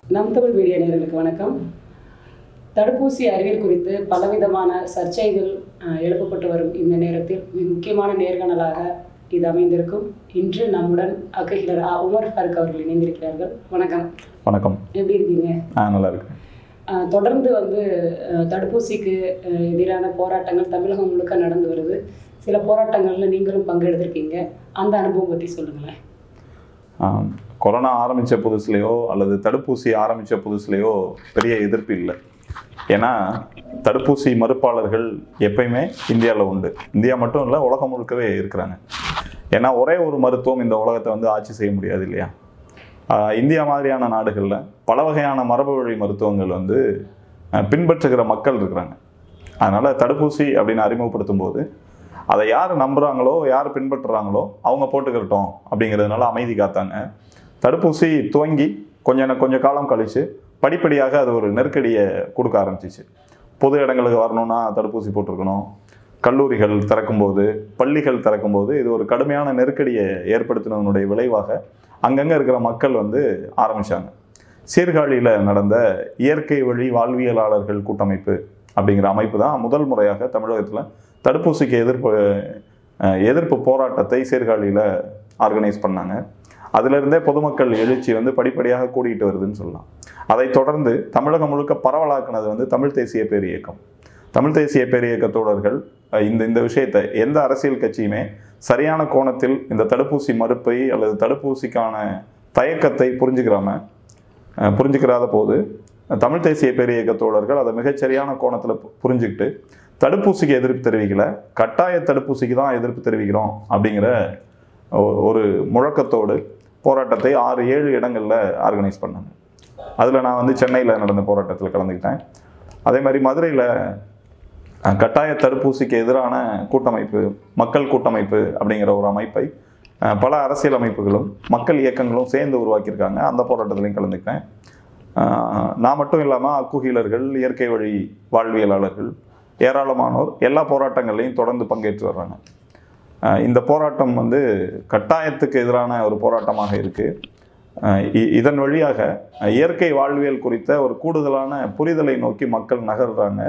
நம் தமிழ் மீடியா நேயர்களுக்கு வணக்கம் தடுப்பூசி அறிவியல் குறித்து பலவிதமான சர்ச்சைகள் அஹ், எழுப்பப்பட்டு வரும் இந்த நேரத்தில் மிக முக்கியமான நேர்காணலாக இது அமைந்திருக்கும் இன்று நம்முடன் அக்ககிலர் ஆ உமர் ஃபருக் அவர்கள் இணைந்திருக்கிறார்கள் வணக்கம் வணக்கம் எப்படி இருக்கீங்க ஆ நல்லா இருக்கு அஹ், தொடர்ந்து வந்து அஹ், தடுப்பூசிக்கு அஹ், எதிரான போராட்டங்கள் தமிழகம் முழுக்க நடந்து வருது சில போராட்டங்களில் நீங்களும் பங்கெடுத்திருக்கீங்க அந்த அனுபவம் பற்றி சொல்லுங்களேன் ஆம், கொரோனா ஆரம்பித்த புதுசுலேயோ அல்லது தடுப்பூசி ஆரம்பித்த புதுசுலேயோ பெரிய எதிர்ப்பு இல்லை ஏன்னா தடுப்பூசி மறுப்பாளர்கள் எப்பயுமே இந்தியாவில் உண்டு இந்தியா மட்டும் இல்லை உலகம் முழுக்கவே இருக்கிறாங்க ஏன்னா ஒரே ஒரு மருத்துவம் இந்த உலகத்தை வந்து ஆட்சி செய்ய முடியாது இல்லையா ஆஹ், இந்தியா மாதிரியான நாடுகளில் பல வகையான மரபு வழி மருத்துவங்கள் வந்து அஹ், பின்பற்றுகிற மக்கள் இருக்கிறாங்க அதனால் தடுப்பூசி அப்படின்னு அறிமுகப்படுத்தும் போது அதை யார் நம்புகிறாங்களோ யார் பின்பற்றுறாங்களோ அவங்க போட்டுக்கிறட்டும் அப்படிங்கிறதுனால அமைதி காத்தாங்க தடுப்பூசி துவங்கி கொஞ்ச ந- கொஞ்ச காலம் கழித்து படிப்படியாக அது ஒரு நெருக்கடியை கொடுக்க ஆரம்பிச்சிச்சு பொது இடங்களுக்கு வரணும்னா தடுப்பூசி போட்டிருக்கணும் கல்லூரிகள் திறக்கும்போது பள்ளிகள் திறக்கும்போது இது ஒரு கடுமையான நெருக்கடியை ஏற்படுத்தினதனுடைய விளைவாக அங்கங்கே இருக்கிற மக்கள் வந்து ஆரம்பித்தாங்க சீர்காழியில் நடந்த இயற்கை வழி வாழ்வியலாளர்கள் கூட்டமைப்பு அப்படிங்கிற அமைப்பு தான் முதல் முறையாக தமிழகத்தில் தடுப்பூசிக்கு எதிர்ப்பு அஹ், எதிர்ப்பு போராட்டத்தை சீர்காழியில் ஆர்கனைஸ் பண்ணாங்க அதிலிருந்தே பொதுமக்கள் எழுச்சி வந்து படிப்படியாக கூடிக்கிட்டு வருதுன்னு சொல்லலாம் அதைத் தொடர்ந்து தமிழகம் முழுக்க பரவலாக்குனது வந்து தமிழ் தேசிய பேர் இயக்கம் தமிழ் தேசிய பேர் இயக்க தோழர்கள் அஹ், இந்த இந்த விஷயத்தை எந்த அரசியல் கட்சியுமே சரியான கோணத்தில் இந்த தடுப்பூசி மறுப்பை அல்லது தடுப்பூசிக்கான தயக்கத்தை புரிஞ்சுக்கிறாம அஹ், புரிஞ்சுக்கிறாத போது தமிழ் தேசிய பேர் இயக்க தோழர்கள் அதை மிகச்சரியான கோணத்தில் புரிஞ்சுக்கிட்டு தடுப்பூசிக்கு எதிர்ப்பு தெரிவிக்கல கட்டாய தடுப்பூசிக்கு தான் எதிர்ப்பு தெரிவிக்கிறோம் அப்படிங்கிற ஒ- ஒரு முழக்கத்தோடு போராட்டத்தை ஆறு ஏழு இடங்களில் ஆர்கனைஸ் பண்ணாங்க அதில் நான் வந்து சென்னையில் நடந்த போராட்டத்தில் கலந்துக்கிட்டேன் அதே மாதிரி மதுரையில் அஹ், கட்டாய தடுப்பூசிக்கு எதிரான கூட்டமைப்பு மக்கள் கூட்டமைப்பு அப்படிங்கிற ஒரு அமைப்பை அஹ், பல அரசியல் அமைப்புகளும் மக்கள் இயக்கங்களும் சேர்ந்து உருவாக்கியிருக்காங்க அந்த போராட்டத்திலையும் கலந்துக்கிட்டேன் அஹ், நான் மட்டும் இல்லாமல் அக்குகீலர்கள் இயற்கை வழி வாழ்வியலாளர்கள் ஏராளமானோர் எல்லா போராட்டங்கள்லையும் தொடர்ந்து பங்கேற்று வர்றாங்க அஹ், இந்த போராட்டம் வந்து கட்டாயத்துக்கு எதிரான ஒரு போராட்டமாக இருக்குது இதன் வழியாக அஹ், இயற்கை வாழ்வியல் குறித்த ஒரு கூடுதலான புரிதலை நோக்கி மக்கள் நகர்றாங்க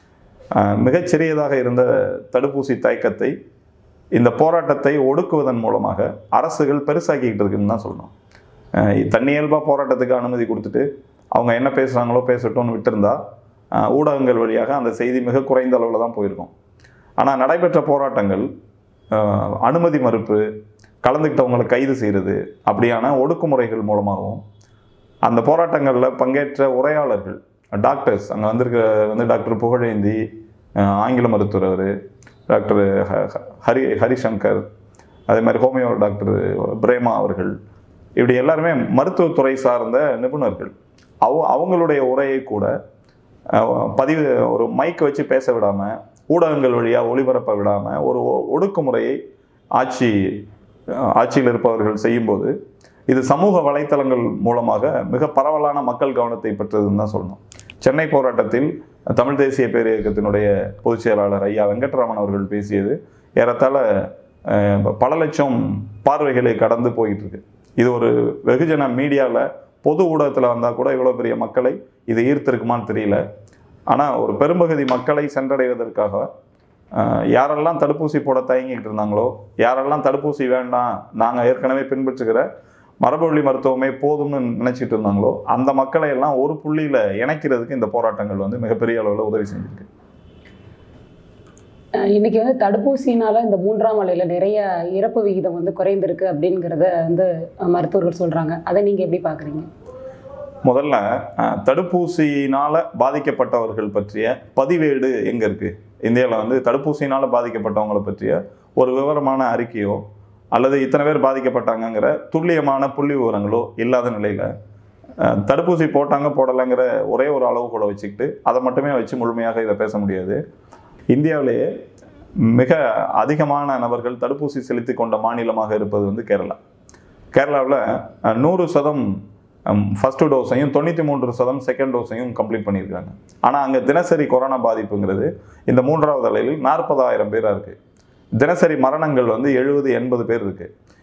அஹ், மிகச்சிறியதாக இருந்த தடுப்பூசி தயக்கத்தை இந்த போராட்டத்தை ஒடுக்குவதன் மூலமாக அரசுகள் பெருசாக்கிக்கிட்டு இருக்குன்னு தான் சொல்லணும் அஹ், தன்னியல்பாக போராட்டத்துக்கு அனுமதி கொடுத்துட்டு அவங்க என்ன பேசுகிறாங்களோ பேசட்டும்னு விட்டிருந்தா அஹ், ஊடகங்கள் வழியாக அந்த செய்தி மிக குறைந்த அளவில் தான் போயிருக்கும் ஆனால் நடைபெற்ற போராட்டங்கள் அஹ், அனுமதி மறுப்பு கலந்துக்கிட்டவங்களை கைது செய்கிறது அப்படியான ஒடுக்குமுறைகள் மூலமாகவும் அந்த போராட்டங்களில் பங்கேற்ற உரையாளர்கள் டாக்டர்ஸ் அங்கே வந்திருக்கிற வந்து டாக்டர் புகழேந்தி அஹ், ஆங்கில மருத்துவர் அவர் டாக்டர் ஹ- ஹ- ஹரி ஹரிசங்கர் அதே மாதிரி ஹோமியோ டாக்டர் பிரேமா அவர்கள் இப்படி எல்லாருமே மருத்துவத்துறை சார்ந்த நிபுணர்கள் அவ அவங்களுடைய உரையை கூட அஹ், பதிவு ஒரு மைக் வச்சு பேச விடாமல் ஊடகங்கள் வழியாக ஒளிபரப்ப விடாமல் ஒரு ஒ- ஒடுக்குமுறையை ஆட்சி அஹ், ஆட்சியில் இருப்பவர்கள் செய்யும்போது இது சமூக வலைத்தளங்கள் மூலமாக மிக பரவலான மக்கள் கவனத்தை பெற்றதுன்னு தான் சொல்லணும் சென்னை போராட்டத்தில் தமிழ் தேசிய பேர் இயக்கத்தினுடைய பொதுச் செயலாளர் ஐயா வெங்கட்ராமன் அவர்கள் பேசியது ஏறத்தாழ அஹ், பல லட்சம் பார்வைகளை கடந்து போயிட்டு இருக்கு இது ஒரு வெகுஜன மீடியாவில் பொது ஊடகத்தில் வந்தால் கூட இவ்வளோ பெரிய மக்களை இது ஈர்த்திருக்குமான்னு தெரியல ஆனால் ஒரு பெரும்பகுதி மக்களை சென்றடைவதற்காக அஹ், யாரெல்லாம் தடுப்பூசி போட தயங்கிக்கிட்டு இருந்தாங்களோ யாரெல்லாம் தடுப்பூசி வேண்டாம் நாங்கள் ஏற்கனவே பின்பற்றுகிற மரபுவழி மருத்துவமே போதும்னு நினைச்சிட்டு இருந்தாங்களோ அந்த மக்களை எல்லாம் ஒரு புள்ளியில இணைக்கிறதுக்கு இந்த போராட்டங்கள் வந்து மிகப்பெரிய அளவில் உதவி செஞ்சிருக்கு அஹ் இன்னைக்கு வந்து தடுப்பூசினால இந்த மூன்றாம் அலையில் நிறைய இறப்பு விகிதம் வந்து குறைந்திருக்கு அப்படிங்கிறத வந்து அஹ், மருத்துவர்கள் சொல்கிறாங்க அதை நீங்கள் எப்படி பார்க்குறீங்க முதல்ல அஹ், தடுப்பூசியினால பாதிக்கப்பட்டவர்கள் பற்றிய பதிவேடு எங்க இருக்கு இந்தியாவில் வந்து தடுப்பூசியினால பாதிக்கப்பட்டவங்களை பற்றிய ஒரு விவரமான அறிக்கையோ அல்லது இத்தனை பேர் பாதிக்கப்பட்டாங்கங்கிற துல்லியமான புள்ளி விவரங்களோ இல்லாத நிலையில அஹ், தடுப்பூசி போட்டாங்க போடலைங்கிற ஒரே ஒரு அளவுகோலை வச்சுக்கிட்டு அதை மட்டுமே வச்சு முழுமையாக இதை பேச முடியாது இந்தியாவிலேயே மிக அதிகமான நபர்கள் தடுப்பூசி செலுத்தி கொண்ட மாநிலமாக இருப்பது வந்து கேரளா கேரளாவில் நூறு சதம் ஃபஸ்ட்டு டோஸையும் தொண்ணூற்றி மூன்று சதம் செகண்ட் டோஸையும் கம்ப்ளீட் பண்ணியிருக்காங்க ஆனால் அங்கே தினசரி கொரோனா பாதிப்புங்கிறது இந்த மூன்றாவது அலையில் நாற்பதாயிரம் பேராக இருக்குது தினசரி மரணங்கள் வந்து எழுபது எண்பது பேர் இருக்குது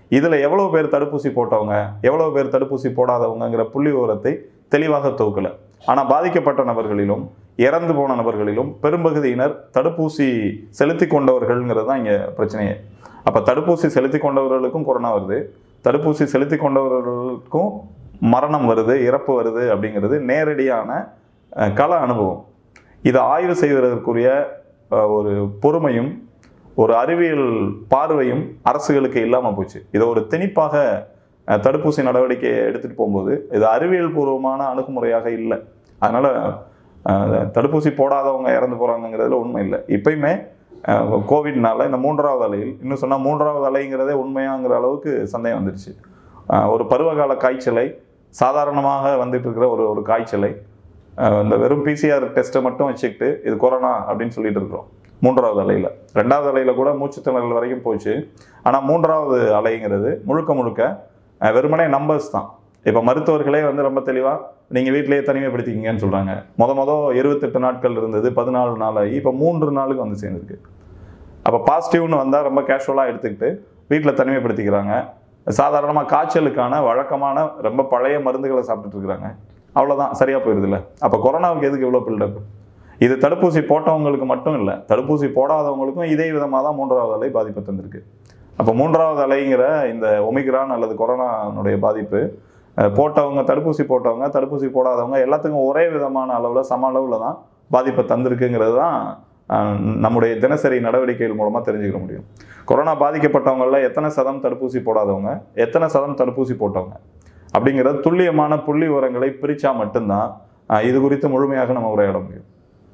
இதில் எவ்வளோ பேர் தடுப்பூசி போட்டவங்க எவ்வளோ பேர் தடுப்பூசி போடாதவங்கங்கிற புள்ளி விவரத்தை தெளிவாக தொகுக்கலை ஆனால் பாதிக்கப்பட்ட நபர்களிலும் இறந்து போன நபர்களிலும் பெரும்பகுதியினர் தடுப்பூசி செலுத்தி கொண்டவர்கள்ங்கிறது தான் இங்கே பிரச்சனையே அப்போ தடுப்பூசி செலுத்தி கொண்டவர்களுக்கும் கொரோனா வருது தடுப்பூசி செலுத்தி கொண்டவர்களுக்கும் மரணம் வருது இறப்பு வருது அப்படிங்கிறது நேரடியான அஹ், கள அனுபவம் இதை ஆய்வு செய்வதற்குரிய அஹ், ஒரு பொறுமையும் ஒரு அறிவியல் பார்வையும் அரசுகளுக்கு இல்லாமல் போச்சு இதை ஒரு திணிப்பாக அஹ், தடுப்பூசி நடவடிக்கையை எடுத்துகிட்டு போகும்போது இது அறிவியல் பூர்வமான அணுகுமுறையாக இல்லை அதனால் தடுப்பூசி போடாதவங்க இறந்து போகிறாங்கங்கிறதுல உண்மை இல்லை இப்பயுமே அஹ், கோவிட்னால இந்த மூன்றாவது அலையில் இன்னும் சொன்னால் மூன்றாவது அலைங்கிறதே உண்மையாங்கிற அளவுக்கு சந்தேகம் வந்துடுச்சு அஹ், ஒரு பருவகால காய்ச்சலை சாதாரணமாக வந்துட்டு இருக்கிற ஒரு ஒரு காய்ச்சலை அஹ், இந்த வெறும் பிசிஆர் டெஸ்ட்டை மட்டும் வச்சுக்கிட்டு இது கொரோனா அப்படின்னு சொல்லிட்டு இருக்கிறோம் மூன்றாவது அலையில் ரெண்டாவது அலையில் கூட மூச்சு திணறல் வரைக்கும் போச்சு ஆனால் மூன்றாவது அலைங்கிறது முழுக்க முழுக்க அஹ், வெறுமனே நம்பர்ஸ் தான் இப்போ மருத்துவர்களே வந்து ரொம்ப தெளிவாக நீங்கள் வீட்டிலேயே தனிமைப்படுத்திக்கிங்கன்னு சொல்கிறாங்க மொத மொத இருபத்தெட்டு நாட்கள் இருந்தது பதினாலு நாள் ஆகி இப்போ மூன்று நாளுக்கு வந்து சேர்ந்துருக்கு அப்போ பாசிட்டிவ்னு வந்தால் ரொம்ப கேஷுவலாக எடுத்துக்கிட்டு வீட்டில் தனிமைப்படுத்திக்கிறாங்க சாதாரணமாக காய்ச்சலுக்கான வழக்கமான ரொம்ப பழைய மருந்துகளை சாப்பிட்டுட்டு இருக்கிறாங்க அவ்வளோதான் சரியாக போயிடுதுல்ல அப்போ கொரோனாவுக்கு எதுக்கு இவ்வளோ பில்டப் இது தடுப்பூசி போட்டவங்களுக்கு மட்டும் இல்லை தடுப்பூசி போடாதவங்களுக்கும் இதே விதமாக தான் மூன்றாவது அலை பாதிப்பு தந்திருக்கு அப்போ மூன்றாவது அலைங்கிற இந்த ஒமிக்ரான் அல்லது கொரோனானுடைய பாதிப்பு அஹ், போட்டவங்க தடுப்பூசி போட்டவங்க தடுப்பூசி போடாதவங்க எல்லாத்துக்கும் ஒரே விதமான அளவில் சம அளவில் தான் பாதிப்பை தந்திருக்குங்கிறது தான் அஹ், நம்முடைய தினசரி நடவடிக்கைகள் மூலமாக தெரிஞ்சுக்க முடியும் கொரோனா பாதிக்கப்பட்டவங்களில் எத்தனை சதம் தடுப்பூசி போடாதவங்க எத்தனை சதம் தடுப்பூசி போட்டவங்க அப்படிங்கிறது துல்லியமான புள்ளி விவரங்களை பிரித்தா மட்டும்தான் அஹ், இது குறித்து முழுமையாக நம்ம உரையாட முடியும்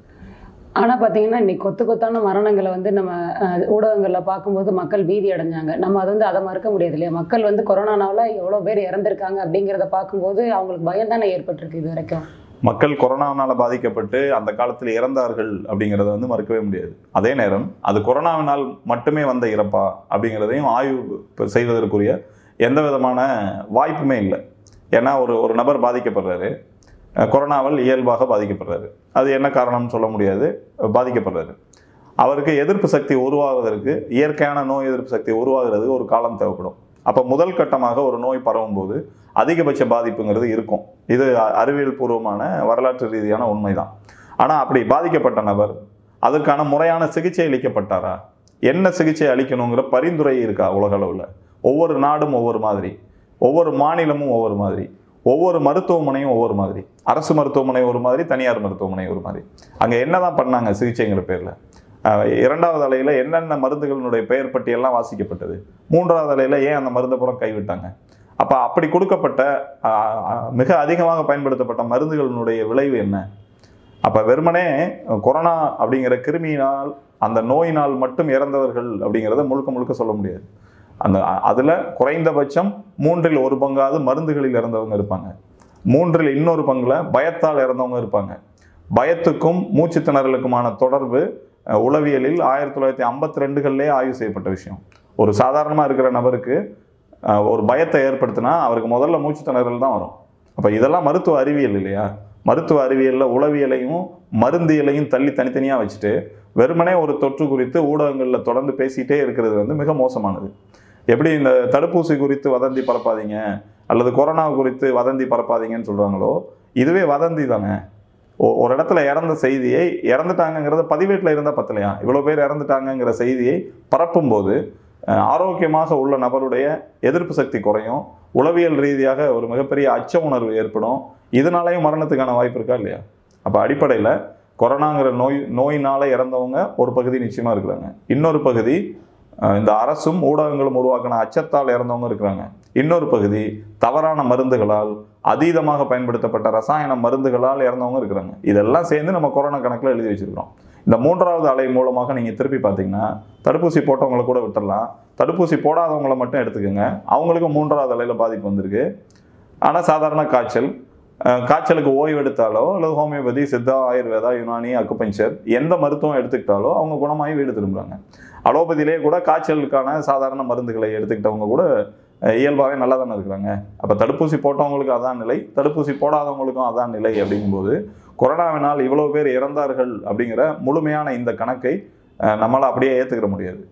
ஆனால் பார்த்தீங்கன்னா இன்னைக்கு கொத்து கொத்தான மரணங்களை வந்து நம்ம அஹ், ஊடகங்கள்ல பார்க்கும்போது மக்கள் பீதி அடைஞ்சாங்க நம்ம அதை வந்து அதை மறுக்க முடியாது இல்லையா மக்கள் வந்து கொரோனானால எவ்வளோ பேர் இறந்திருக்காங்க அப்படிங்கிறத பார்க்கும்போது அவங்களுக்கு பயம் தானே ஏற்பட்டிருக்கு இது வரைக்கும் மக்கள் கொரோனாவினால பாதிக்கப்பட்டு அந்த காலத்தில் இறந்தார்கள் அப்படிங்கிறத வந்து மறுக்கவே முடியாது அதே நேரம் அது கொரோனாவினால் மட்டுமே வந்த இறப்பா அப்படிங்கிறதையும் ஆய்வு ப- செய்வதற்குரிய எந்த விதமான வாய்ப்புமே இல்லை ஏன்னா ஒரு ஒரு நபர் பாதிக்கப்படுறாரு அஹ் கொரோனாவால் இயல்பாக பாதிக்கப்படுறாரு அது என்ன காரணம்னு சொல்ல முடியாது பாதிக்கப்படுறாரு அவருக்கு எதிர்ப்பு சக்தி உருவாவதற்கு இயற்கையான நோய் எதிர்ப்பு சக்தி உருவாகிறதுக்கு ஒரு காலம் தேவைப்படும் அப்போ முதல் கட்டமாக ஒரு நோய் பரவும் போது அதிகபட்ச பாதிப்புங்கிறது இருக்கும் இது அ- அறிவியல் பூர்வமான வரலாற்று ரீதியான உண்மைதான் ஆனால் அப்படி பாதிக்கப்பட்ட நபர் அதற்கான முறையான சிகிச்சை அளிக்கப்பட்டாரா என்ன சிகிச்சை அளிக்கணுங்கிற பரிந்துரை இருக்கா உலக அளவில் ஒவ்வொரு நாடும் ஒவ்வொரு மாதிரி ஒவ்வொரு மாநிலமும் ஒவ்வொரு மாதிரி ஒவ்வொரு மருத்துவமனையும் ஒவ்வொரு மாதிரி அரசு மருத்துவமனை ஒரு மாதிரி தனியார் மருத்துவமனை ஒரு மாதிரி அங்கே என்னதான் பண்ணாங்க சிகிச்சைங்கிற பேரில் இரண்டாவது அலையில் என்னென்ன மருந்துகளினுடைய பெயர் பட்டியெல்லாம் வாசிக்கப்பட்டது மூன்றாவது அலையில் ஏன் அந்த மருந்தை புறம் கைவிட்டாங்க அப்போ அப்படி கொடுக்கப்பட்ட ஆஹ், ஆஹ், மிக அதிகமாக பயன்படுத்தப்பட்ட மருந்துகளினுடைய விளைவு என்ன அப்போ வெறுமனே கொரோனா அப்படிங்கிற கிருமியினால் அந்த நோயினால் மட்டும் இறந்தவர்கள் அப்படிங்கிறத முழுக்க முழுக்க சொல்ல முடியாது அந்த அ- அதுல குறைந்தபட்சம் மூன்றில் ஒரு பங்காவது மருந்துகளில் இறந்தவங்க இருப்பாங்க மூன்றில் இன்னொரு பங்குல பயத்தால் இறந்தவங்க இருப்பாங்க பயத்துக்கும் மூச்சு திணறலுக்குமான தொடர்பு அஹ், உளவியலில் ஆயிரத்தி தொள்ளாயிரத்தி ஐம்பத்தி ரெண்டுகள்லேயே ஆய்வு செய்யப்பட்ட விஷயம் ஒரு சாதாரணமாக இருக்கிற நபருக்கு அஹ், ஒரு பயத்தை ஏற்படுத்தினா அவருக்கு முதல்ல மூச்சு திணறல் தான் வரும் அப்போ இதெல்லாம் மருத்துவ அறிவியல் இல்லையா மருத்துவ அறிவியலில் உளவியலையும் மருந்தியலையும் தள்ளி தனித்தனியாக வச்சுட்டு வெறுமனே ஒரு தொற்று குறித்து ஊடகங்களில் தொடர்ந்து பேசிக்கிட்டே இருக்கிறது வந்து மிக மோசமானது எப்படி இந்த தடுப்பூசி குறித்து வதந்தி பரப்பாதீங்க அல்லது கொரோனா குறித்து வதந்தி பரப்பாதீங்கன்னு சொல்கிறாங்களோ இதுவே வதந்தி தானே ஒ- ஒரு இடத்துல இறந்த செய்தியை இறந்துட்டாங்கங்கிறத பதிவேட்டில் இருந்தால் பத்தலையா இவ்வளோ பேர் இறந்துட்டாங்கங்கிற செய்தியை பரப்பும்போது அஹ், ஆரோக்கியமாக உள்ள நபருடைய எதிர்ப்பு சக்தி குறையும் உளவியல் ரீதியாக ஒரு மிகப்பெரிய அச்ச உணர்வு ஏற்படும் இதனாலேயும் மரணத்துக்கான வாய்ப்பு இருக்கா இல்லையா அப்போ அடிப்படையில் கொரோனாங்கிற நோய் நோயினால இறந்தவங்க ஒரு பகுதி நிச்சயமாக இருக்கிறாங்க இன்னொரு பகுதி அஹ், இந்த அரசும் ஊடகங்களும் உருவாக்கின அச்சத்தால் இறந்தவங்க இருக்கிறாங்க இன்னொரு பகுதி தவறான மருந்துகளால் அதீதமாக பயன்படுத்தப்பட்ட ரசாயன மருந்துகளால் இறந்தவங்க இருக்கிறாங்க இதெல்லாம் சேர்ந்து நம்ம கொரோனா கணக்கில் எழுதி வச்சிருக்கிறோம் இந்த மூன்றாவது அலை மூலமாக நீங்கள் திருப்பி பார்த்தீங்கன்னா தடுப்பூசி போட்டவங்களை கூட விட்டுறலாம் தடுப்பூசி போடாதவங்கள மட்டும் எடுத்துக்கோங்க அவங்களுக்கு மூன்றாவது அலையில் பாதிப்பு வந்திருக்கு ஆனால் சாதாரண காய்ச்சல் அஹ், காய்ச்சலுக்கு ஓய்வு எடுத்தாலோ அல்லது ஹோமியோபதி சித்தா ஆயுர்வேதா யுனானி அக்குபஞ்சர் எந்த மருத்துவம் எடுத்துக்கிட்டாலோ அவங்க குணமாகி வீடு திரும்புகிறாங்க அலோபதியிலே கூட காய்ச்சலுக்கான சாதாரண மருந்துகளை எடுத்துக்கிட்டவங்க கூட இயல்பாகவே நல்லா தானே இருக்கிறாங்க அப்போ தடுப்பூசி போட்டவங்களுக்கு அதான் நிலை தடுப்பூசி போடாதவங்களுக்கும் அதான் நிலை அப்படிங்கும்போது கொரோனாவினால் இவ்வளவு பேர் இறந்தார்கள் அப்படிங்கிற முழுமையான இந்த கணக்கை அஹ், நம்மளால் அப்படியே ஏற்றுக்கிற முடியாது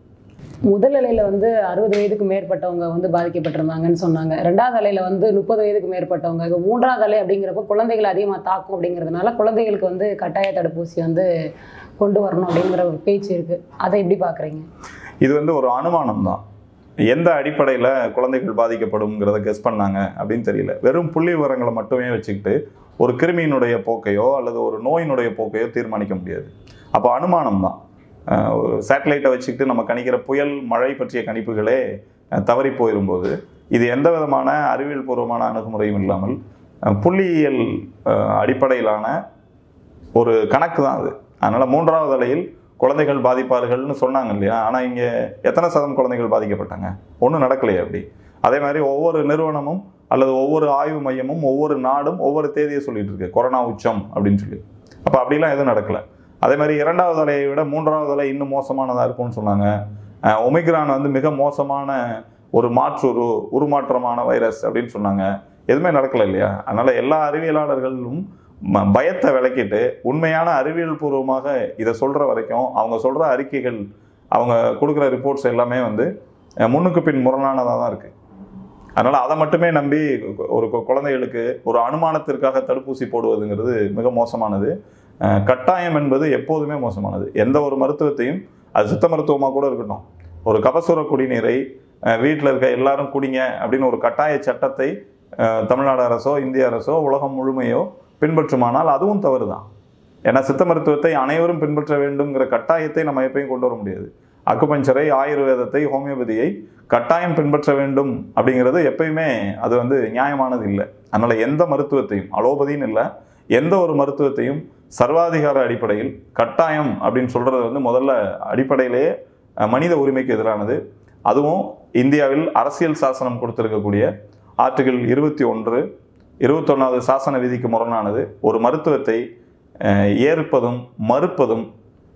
முதல் அலையில் வந்து அறுபது வயதுக்கு மேற்பட்டவங்க வந்து பாதிக்கப்பட்டிருந்தாங்கன்னு சொன்னாங்க ரெண்டாவது அலையில் வந்து முப்பது வயதுக்கு மேற்பட்டவங்க இப்போ மூன்றாவது அலை அப்படிங்கிறப்போ குழந்தைகள் அதிகமாக தாக்கும் அப்படிங்கிறதுனால குழந்தைகளுக்கு வந்து கட்டாய தடுப்பூசி வந்து கொண்டு வரணும் அப்படிங்கிற ஒரு பேச்சு இருக்குது அதை எப்படி பார்க்குறீங்க இது வந்து ஒரு அனுமானம் தான் எந்த அடிப்படையில் குழந்தைகள் பாதிக்கப்படும்ங்கிறத கெஸ் பண்ணாங்க அப்படின்னு தெரியல வெறும் புள்ளி விவரங்களை மட்டுமே வச்சுக்கிட்டு ஒரு கிருமியினுடைய போக்கையோ அல்லது ஒரு நோயினுடைய போக்கையோ தீர்மானிக்க முடியாது அப்போ அனுமானம் தான் அஹ் ஒரு சேட்டலைட்டை வச்சுக்கிட்டு நம்ம கணிக்கிற புயல் மழை பற்றிய கணிப்புகளே அஹ், தவறி போயிரும்போது இது எந்த விதமான அறிவியல் பூர்வமான அணுகுமுறையும் இல்லாமல் அஹ், புள்ளியியல் அஹ், அடிப்படையிலான ஒரு கணக்கு தான் அது அதனால் மூன்றாவது அலையில் குழந்தைகள் பாதிப்பார்கள்னு சொன்னாங்க இல்லையா ஆனால் இங்கே எத்தனை சதம் குழந்தைகள் பாதிக்கப்பட்டாங்க ஒன்றும் நடக்கலையே அப்படி அதே மாதிரி ஒவ்வொரு நிறுவனமும் அல்லது ஒவ்வொரு ஆய்வு மையமும் ஒவ்வொரு நாடும் ஒவ்வொரு தேதியை சொல்லிட்டு இருக்கு கொரோனா உச்சம் அப்படின்னு சொல்லி அப்போ அப்படிலாம் எதுவும் நடக்கலை அதே மாதிரி இரண்டாவது அலையை விட மூன்றாவது அலை இன்னும் மோசமானதாக இருக்கும்னு சொன்னாங்க அஹ் ஒமிக்ரான் வந்து மிக மோசமான ஒரு மாற்று ஒரு உருமாற்றமான வைரஸ் அப்படின்னு சொன்னாங்க எதுவுமே நடக்கலை இல்லையா அதனால எல்லா அறிவியலாளர்களும் ம- பயத்தை விளக்கிட்டு உண்மையான அறிவியல் பூர்வமாக இதை சொல்ற வரைக்கும் அவங்க சொல்ற அறிக்கைகள் அவங்க கொடுக்குற ரிப்போர்ட்ஸ் எல்லாமே வந்து அஹ், முன்னுக்கு பின் முரணானதாக தான் இருக்கு அதனால அதை மட்டுமே நம்பி ஒரு கு- குழந்தைகளுக்கு ஒரு அனுமானத்திற்காக தடுப்பூசி போடுவதுங்கிறது மிக மோசமானது அஹ், கட்டாயம் என்பது எப்போதுமே மோசமானது எந்த ஒரு மருத்துவத்தையும் அது சித்த மருத்துவமாக கூட இருக்கட்டும் ஒரு கபசுர குடிநீரை வீட்டில் இருக்க எல்லாரும் குடிங்க அப்படின்னு ஒரு கட்டாய சட்டத்தை அஹ், தமிழ்நாடு அரசோ இந்திய அரசோ உலகம் முழுமையோ பின்பற்றுமானால் அதுவும் தவறு தான் ஏன்னா சித்த மருத்துவத்தை அனைவரும் பின்பற்ற வேண்டும்ங்கிற கட்டாயத்தை நம்ம எப்பயும் கொண்டு வர முடியாது அக்குபஞ்சரை ஆயுர்வேதத்தை ஹோமியோபதியை கட்டாயம் பின்பற்ற வேண்டும் அப்படிங்கிறது எப்பயுமே அது வந்து நியாயமானது இல்லை அதனால எந்த மருத்துவத்தையும் அலோபதின்னு இல்லை எந்த ஒரு மருத்துவத்தையும் சர்வாதிகார அடிப்படையில் கட்டாயம் அப்படின்னு சொல்றது வந்து முதல்ல அடிப்படையிலேயே அஹ், மனித உரிமைக்கு எதிரானது அதுவும் இந்தியாவில் அரசியல் சாசனம் கொடுத்திருக்கக்கூடிய ஆர்டிகிள் இருபத்தி ஒன்று இருபத்தொன்னாவது சாசன விதிக்கு முரணானது ஒரு மருத்துவத்தை அஹ், ஏற்பதும் மறுப்பதும்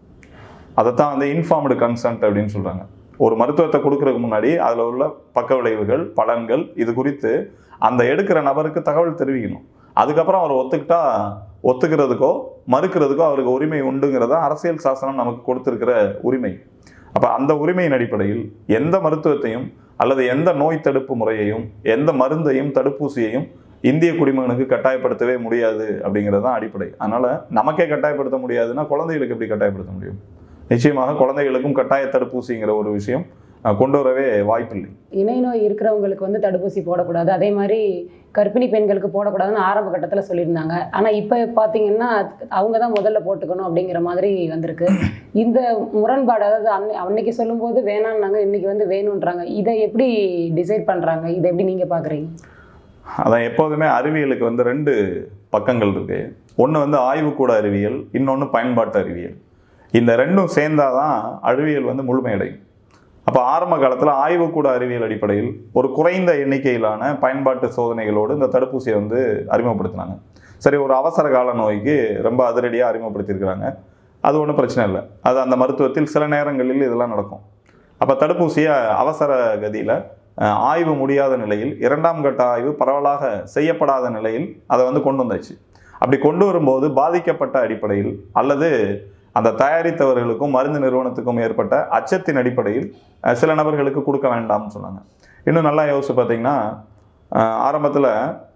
அதைத்தான் வந்து இன்ஃபார்ம்டு கன்சென்ட் அப்படின்னு சொல்றாங்க ஒரு மருத்துவத்தை கொடுக்கறதுக்கு முன்னாடி அதில் உள்ள பக்க விளைவுகள் பலன்கள் இது குறித்து அந்த எடுக்கிற நபருக்கு தகவல் தெரிவிக்கணும் அதுக்கப்புறம் அவர் ஒத்துக்கிட்டா ஒத்துக்கிறதுக்கோ மறுக்கிறதுக்கோ அவருக்கு உரிமை உண்டுங்கிறத அரசியல் சாசனம் நமக்கு கொடுத்திருக்கிற உரிமை அப்போ அந்த உரிமையின் அடிப்படையில் எந்த மருத்துவத்தையும் அல்லது எந்த நோய் தடுப்பு முறையையும் எந்த மருந்தையும் தடுப்பூசியையும் இந்திய குடிமகனுக்கு கட்டாயப்படுத்தவே முடியாது அப்படிங்கிறது தான் அடிப்படை அதனால நமக்கே கட்டாயப்படுத்த முடியாதுன்னா குழந்தைகளுக்கு எப்படி கட்டாயப்படுத்த முடியும் நிச்சயமாக குழந்தைகளுக்கும் கட்டாய தடுப்பூசிங்கிற ஒரு விஷயம் அஹ், கொண்டு வரவே வாய்ப்பில்லை இணை நோய் இருக்கிறவங்களுக்கு வந்து தடுப்பூசி போடக்கூடாது அதே மாதிரி கர்ப்பிணி பெண்களுக்கு போடக்கூடாதுன்னு ஆரம்ப கட்டத்தில் சொல்லியிருந்தாங்க ஆனால் இப்போ பார்த்தீங்கன்னா அவங்க தான் முதல்ல போட்டுக்கணும் அப்படிங்கிற மாதிரி வந்திருக்கு இந்த முரண்பாடு அதாவது அன்னை அன்னைக்கு சொல்லும்போது வேணான்னாங்க இன்னைக்கு வந்து வேணுன்றாங்க இதை எப்படி டிசைட் பண்ணுறாங்க இதை எப்படி நீங்கள் பார்க்குறீங்க அதான் எப்போதுமே அறிவியலுக்கு வந்து ரெண்டு பக்கங்கள் இருக்கு ஒன்று வந்து ஆய்வுக்கூட அறிவியல் இன்னொன்று பயன்பாட்டு அறிவியல் இந்த ரெண்டும் சேர்ந்தாதான் அறிவியல் வந்து முழுமையடையும் அப்போ ஆரம்ப காலத்தில் ஆய்வுக்கூட அறிவியல் அடிப்படையில் ஒரு குறைந்த எண்ணிக்கையிலான பயன்பாட்டு சோதனைகளோடு இந்த தடுப்பூசியை வந்து அறிமுகப்படுத்தினாங்க சரி ஒரு அவசர கால நோய்க்கு ரொம்ப அதிரடியாக அறிமுகப்படுத்தியிருக்கிறாங்க அது ஒன்றும் பிரச்சனை இல்லை அது அந்த மருத்துவத்தில் சில நேரங்களில் இதெல்லாம் நடக்கும் அப்போ தடுப்பூசியை அவசர கதியில் ஆய்வு முடியாத நிலையில் இரண்டாம் கட்ட ஆய்வு பரவலாக செய்யப்படாத நிலையில் அதை வந்து கொண்டு வந்தாச்சு அப்படி கொண்டு வரும்போது பாதிக்கப்பட்ட அடிப்படையில் அல்லது அந்த தயாரித்தவர்களுக்கும் மருந்து நிறுவனத்துக்கும் ஏற்பட்ட அச்சத்தின் அடிப்படையில் அஹ், சில நபர்களுக்கு கொடுக்க வேண்டாம்னு சொன்னாங்க இன்னும் நல்லா யோசிச்சு பார்த்தீங்கன்னா ஆரம்பத்தில்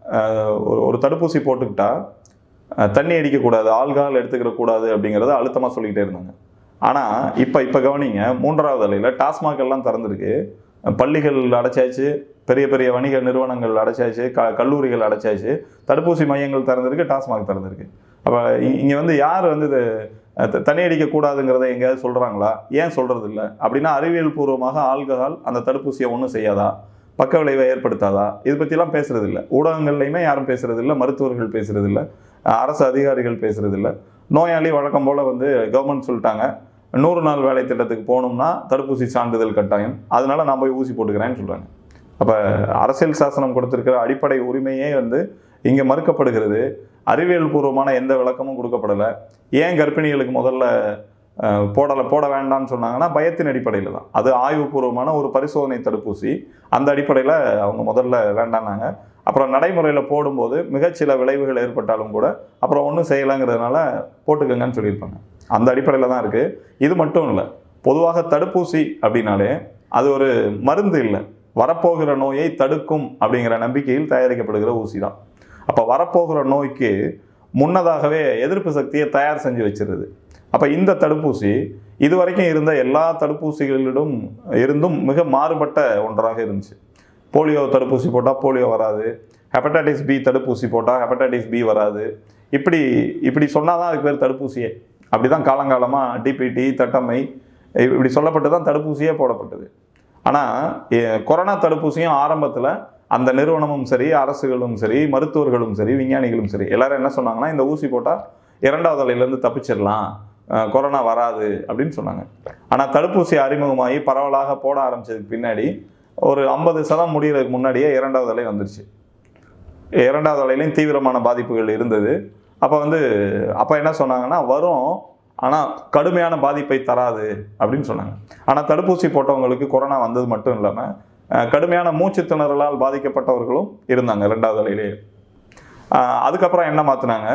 ஒரு ஒரு தடுப்பூசி போட்டுக்கிட்டா அஹ், தண்ணி அடிக்கக்கூடாது ஆல்கஹால் எடுத்துக்கிற கூடாது அப்படிங்கிறத அழுத்தமாக சொல்லிக்கிட்டே இருந்தாங்க ஆனால் இப்போ இப்போ கவனிங்க மூன்றாவது அலையில் டாஸ்மாக் எல்லாம் திறந்திருக்கு பள்ளிகள் அடைச்சாச்சு பெரிய பெரிய வணிக நிறுவனங்கள் அடைச்சாச்சு க கல்லூரிகள் அடைச்சாச்சு தடுப்பூசி மையங்கள் திறந்திருக்கு டாஸ்மாக் திறந்திருக்கு அப்போ இங்கே வந்து யார் வந்து இது அஹ், த- தண்ணி அடிக்கக்கூடாதுங்கிறத எங்கேயாவது சொல்கிறாங்களா ஏன் சொல்கிறது இல்லை அப்படின்னா அறிவியல் பூர்வமாக ஆல்கஹால் அந்த தடுப்பூசியை ஒன்றும் செய்யாதா பக்க விளைவை ஏற்படுத்தாதா இது பற்றிலாம் பேசுறது இல்லை ஊடகங்கள்லையுமே யாரும் பேசுறது இல்லை மருத்துவர்கள் பேசுறது இல்லை அஹ், அரசு அதிகாரிகள் பேசுறது இல்லை நோயாளி வழக்கம் போல் வந்து கவர்மெண்ட் சொல்லிட்டாங்க நூறு நாள் வேலை திட்டத்துக்கு போகணும்னா தடுப்பூசி சான்றிதழ் கட்டாயம் அதனால நான் போய் ஊசி போட்டுக்கிறேன்னு சொல்கிறாங்க அப்போ அரசியல் சாசனம் கொடுத்திருக்கிற அடிப்படை உரிமையே வந்து இங்கே மறுக்கப்படுகிறது அறிவியல் பூர்வமான எந்த விளக்கமும் கொடுக்கப்படலை ஏன் கர்ப்பிணிகளுக்கு முதல்ல அஹ், போடலை போட வேண்டாம்னு சொன்னாங்கன்னா பயத்தின் அடிப்படையில் தான் அது ஆய்வுபூர்வமான ஒரு பரிசோதனை தடுப்பூசி அந்த அடிப்படையில் அவங்க முதல்ல வேண்டாம்னாங்க அப்புறம் நடைமுறையில் போடும்போது மிகச்சில விளைவுகள் ஏற்பட்டாலும் கூட அப்புறம் ஒன்றும் செய்யலைங்கிறதுனால போட்டுக்கங்கன்னு சொல்லியிருப்பாங்க அந்த அடிப்படையில் தான் இருக்குது இது மட்டும் இல்லை பொதுவாக தடுப்பூசி அப்படின்னாலே அது ஒரு மருந்து இல்லை வரப்போகிற நோயை தடுக்கும் அப்படிங்கிற நம்பிக்கையில் தயாரிக்கப்படுகிற ஊசி தான் அப்போ வரப்போகிற நோய்க்கு முன்னதாகவே எதிர்ப்பு சக்தியை தயார் செஞ்சு வச்சிருது அப்போ இந்த தடுப்பூசி இதுவரைக்கும் இருந்த எல்லா தடுப்பூசிகளிலும் இருந்தும் மிக மாறுபட்ட ஒன்றாக இருந்துச்சு போலியோ தடுப்பூசி போட்டால் போலியோ வராது ஹெப்படைட்டிஸ் பி தடுப்பூசி போட்டால் ஹெப்படைட்டிஸ் பி வராது இப்படி இப்படி சொன்னால் தான் அதுக்கு பேர் தடுப்பூசியே அப்படி தான் காலங்காலமாக டிபிடி தட்டம்மை இப்படி சொல்லப்பட்டு தான் தடுப்பூசியே போடப்பட்டது ஆனால் கொரோனா தடுப்பூசியும் ஆரம்பத்தில் அந்த நிறுவனமும் சரி அரசுகளும் சரி மருத்துவர்களும் சரி விஞ்ஞானிகளும் சரி எல்லாரும் என்ன சொன்னாங்கன்னா இந்த ஊசி போட்டால் இரண்டாவது அலையிலேருந்து தப்பிச்சிடலாம் அஹ் கொரோனா வராது அப்படின்னு சொன்னாங்க ஆனால் தடுப்பூசி அறிமுகமாகி பரவலாக போட ஆரம்பிச்சதுக்கு பின்னாடி ஒரு ஐம்பது சதம் முடிகிறதுக்கு முன்னாடியே இரண்டாவது அலை வந்துருச்சு இரண்டாவது அலையிலையும் தீவிரமான பாதிப்புகள் இருந்தது அப்போ வந்து அப்போ என்ன சொன்னாங்கன்னா வரும் ஆனால் கடுமையான பாதிப்பை தராது அப்படின்னு சொன்னாங்க ஆனால் தடுப்பூசி போட்டவங்களுக்கு கொரோனா வந்தது மட்டும் இல்லாமல் அஹ், கடுமையான மூச்சு திணறலால் பாதிக்கப்பட்டவர்களும் இருந்தாங்க ரெண்டாவது அலையிலேயே அஹ், அதுக்கப்புறம் என்ன மாற்றினாங்க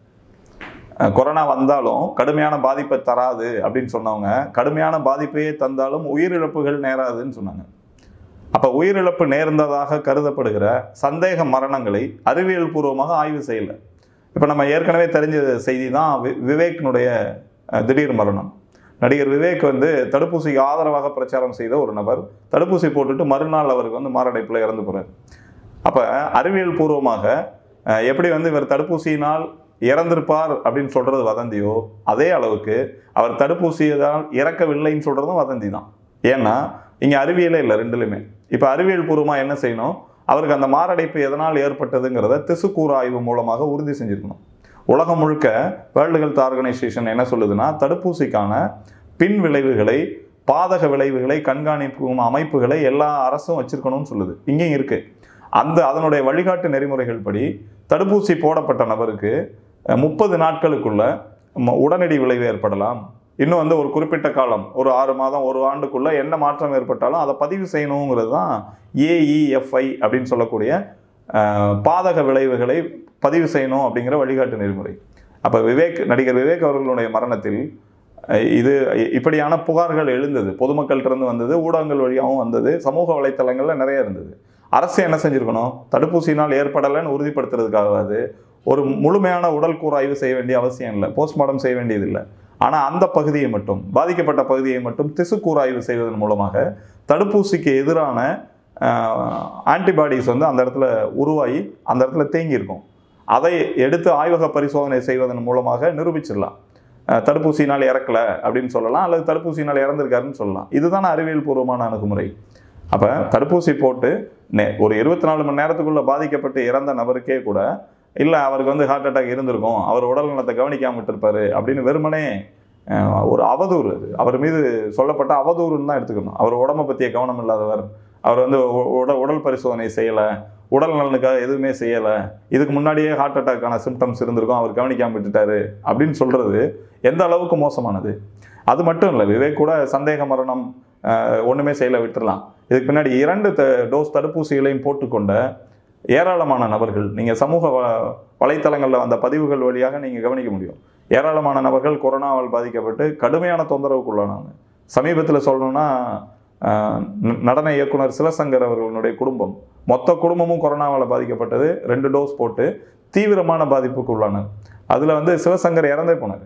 கொரோனா வந்தாலும் கடுமையான பாதிப்பை தராது அப்படின்னு சொன்னவங்க கடுமையான பாதிப்பையே தந்தாலும் உயிரிழப்புகள் நேராதுன்னு சொன்னாங்க அப்போ உயிரிழப்பு நேர்ந்ததாக கருதப்படுகிற சந்தேக மரணங்களை அறிவியல் பூர்வமாக ஆய்வு செய்யலை இப்போ நம்ம ஏற்கனவே தெரிஞ்ச செய்தி தான் வி விவேக்கினுடைய அஹ், திடீர் மரணம் நடிகர் விவேக் வந்து தடுப்பூசிக்கு ஆதரவாக பிரச்சாரம் செய்த ஒரு நபர் தடுப்பூசி போட்டுட்டு மறுநாள் அவருக்கு வந்து மாரடைப்பில் இறந்து போகிறார் அப்போ அறிவியல் பூர்வமாக அஹ், எப்படி வந்து இவர் தடுப்பூசியினால் இறந்திருப்பார் அப்படின்னு சொல்றது வதந்தியோ அதே அளவுக்கு அவர் தடுப்பூசியதால் இறக்கவில்லைன்னு சொல்றதும் வதந்தி தான் ஏன்னா இங்க அறிவியலே இல்லை ரெண்டுலையுமே இப்போ அறிவியல் பூர்வமாக என்ன செய்யணும் அவருக்கு அந்த மாரடைப்பு எதனால் ஏற்பட்டதுங்கிறத திசுக்கூறு ஆய்வு மூலமாக உறுதி செஞ்சிருக்கணும் உலகம் முழுக்க வேர்ல்டு ஹெல்த் ஆர்கனைசேஷன் என்ன சொல்லுதுன்னா தடுப்பூசிக்கான பின் விளைவுகளை பாதக விளைவுகளை கண்காணிக்கும் அமைப்புகளை எல்லா அரசும் வச்சிருக்கணும்னு சொல்லுது இங்கேயும் இருக்கு அந்த அதனுடைய வழிகாட்டு நெறிமுறைகள் படி தடுப்பூசி போடப்பட்ட நபருக்கு முப்பது நாட்களுக்குள்ள ம- உடனடி விளைவு ஏற்படலாம் இன்னும் வந்து ஒரு குறிப்பிட்ட காலம் ஒரு ஆறு மாதம் ஒரு ஆண்டுக்குள்ள என்ன மாற்றம் ஏற்பட்டாலும் அதை பதிவு செய்யணுங்கிறது தான் ஏஇஎஃப்ஐ அப்படின்னு சொல்லக்கூடிய அஹ், பாதக விளைவுகளை பதிவு செய்யணும் அப்படிங்கிற வழிகாட்டு நெறிமுறை அப்போ விவேக் நடிகர் விவேக் அவர்களுடைய மரணத்தில் அஹ், இது இ- இப்படியான புகார்கள் எழுந்தது பொதுமக்கள்கிட்ட இருந்து வந்தது ஊடகங்கள் வழியாகவும் வந்தது சமூக வலைத்தளங்கள்ல நிறைய இருந்தது அரசு என்ன செஞ்சிருக்கணும் தடுப்பூசியினால் ஏற்படலைன்னு உறுதிப்படுத்துறதுக்காகவாது ஒரு முழுமையான உடல் கூறாய்வு செய்ய வேண்டிய அவசியம் இல்லை போஸ்ட்மார்ட்டம் செய்ய வேண்டியதில்லை ஆனால் அந்த பகுதியை மட்டும் பாதிக்கப்பட்ட பகுதியை மட்டும் திசு கூறாய்வு செய்வதன் மூலமாக தடுப்பூசிக்கு எதிரான ஆன்டிபாடிஸ் வந்து அந்த இடத்துல உருவாகி அந்த இடத்துல தேங்கி இருக்கும் அதை எடுத்து ஆய்வக பரிசோதனை செய்வதன் மூலமாக நிரூபிச்சிடலாம் அஹ், தடுப்பூசியினால் இறக்கல அப்படின்னு சொல்லலாம் அல்லது தடுப்பூசியினால் இறந்திருக்காருன்னு சொல்லலாம் இதுதானே அறிவியல் பூர்வமான அணுகுமுறை அப்போ தடுப்பூசி போட்டு நே- ஒரு இருபத்தி நாலு மணி நேரத்துக்குள்ள பாதிக்கப்பட்டு இறந்த நபருக்கே கூட இல்லை அவருக்கு வந்து ஹார்ட் அட்டாக் இருந்திருக்கும் அவர் உடல் நலத்தை கவனிக்காம விட்டிருப்பாரு அப்படின்னு வெறுமனே அஹ், ஒரு அவதூறு அது அவர் மீது சொல்லப்பட்ட அவதூறுன்னு தான் எடுத்துக்கணும் அவர் உடம்பை பற்றிய கவனம் இல்லாதவர் அவர் வந்து உ- உட உடல் பரிசோதனை செய்யலை உடல் நலனுக்காக எதுவுமே செய்யலை இதுக்கு முன்னாடியே ஹார்ட் அட்டாக்கான சிம்டம்ஸ் இருந்திருக்கும் அவர் கவனிக்காம விட்டுட்டாரு அப்படின்னு சொல்றது எந்த அளவுக்கு மோசமானது அது மட்டும் இல்லை விவேக் கூட சந்தேக மரணம் அஹ், ஒண்ணுமே செய்யல விட்டுறலாம் இதுக்கு பின்னாடி இரண்டு த டோஸ் தடுப்பூசிகளையும் போட்டுக்கொண்ட ஏராளமான நபர்கள் நீங்க சமூக வ வலைத்தளங்களில் வந்த பதிவுகள் வழியாக நீங்க கவனிக்க முடியும் ஏராளமான நபர்கள் கொரோனாவால் பாதிக்கப்பட்டு கடுமையான தொந்தரவுக்குள்ளானாங்க சமீபத்தில் சொல்லணும்னா அஹ், ந- நடன இயக்குனர் சிவசங்கர் அவர்களுடைய குடும்பம் மொத்த குடும்பமும் கொரோனாவால் பாதிக்கப்பட்டது ரெண்டு டோஸ் போட்டு தீவிரமான பாதிப்புக்கு உள்ளானார் அதில் வந்து சிவசங்கர் இறந்தே போனார்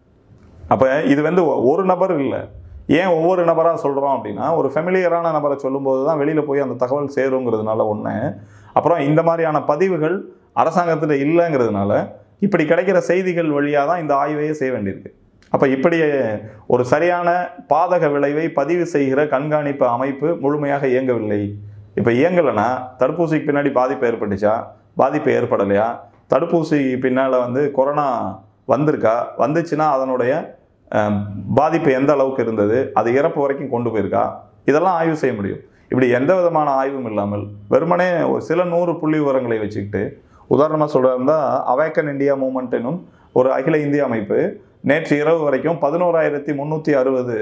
அப்போ இது வந்து ஒ- ஒரு நபர் இல்லை ஏன் ஒவ்வொரு நபராக சொல்கிறோம் அப்படின்னா ஒரு ஃபெமிலியரான நபரை சொல்லும்போது தான் வெளியில் போய் அந்த தகவல் சேருங்கிறதுனால ஒன்று அப்புறம் இந்த மாதிரியான பதிவுகள் அரசாங்கத்தில் இல்லைங்கிறதுனால இப்படி கிடைக்கிற செய்திகள் வழியாக தான் இந்த ஆய்வையே செய்ய வேண்டியிருக்கு அப்போ இப்படி ஒரு சரியான பாதக விளைவை பதிவு செய்கிற கண்காணிப்பு அமைப்பு முழுமையாக இயங்கவில்லை இப்போ இயங்கலைன்னா தடுப்பூசிக்கு பின்னாடி பாதிப்பு ஏற்பட்டுச்சா பாதிப்பு ஏற்படலையா தடுப்பூசி பின்னால் வந்து கொரோனா வந்திருக்கா வந்துச்சுன்னா அதனுடைய அஹ், பாதிப்பு எந்த அளவுக்கு இருந்தது அது இறப்பு வரைக்கும் கொண்டு போயிருக்கா இதெல்லாம் ஆய்வு செய்ய முடியும் இப்படி எந்த விதமான ஆய்வும் இல்லாமல் வெறுமனே ஒரு சில நூறு புள்ளி விவரங்களை வச்சுக்கிட்டு உதாரணமாக சொல்கிறதா அவேக்கன் இந்தியா மூமெண்ட் எனும் ஒரு அகில இந்திய அமைப்பு நேற்று இரவு வரைக்கும் பதினோராயிரத்தி முந்நூற்றி அறுபது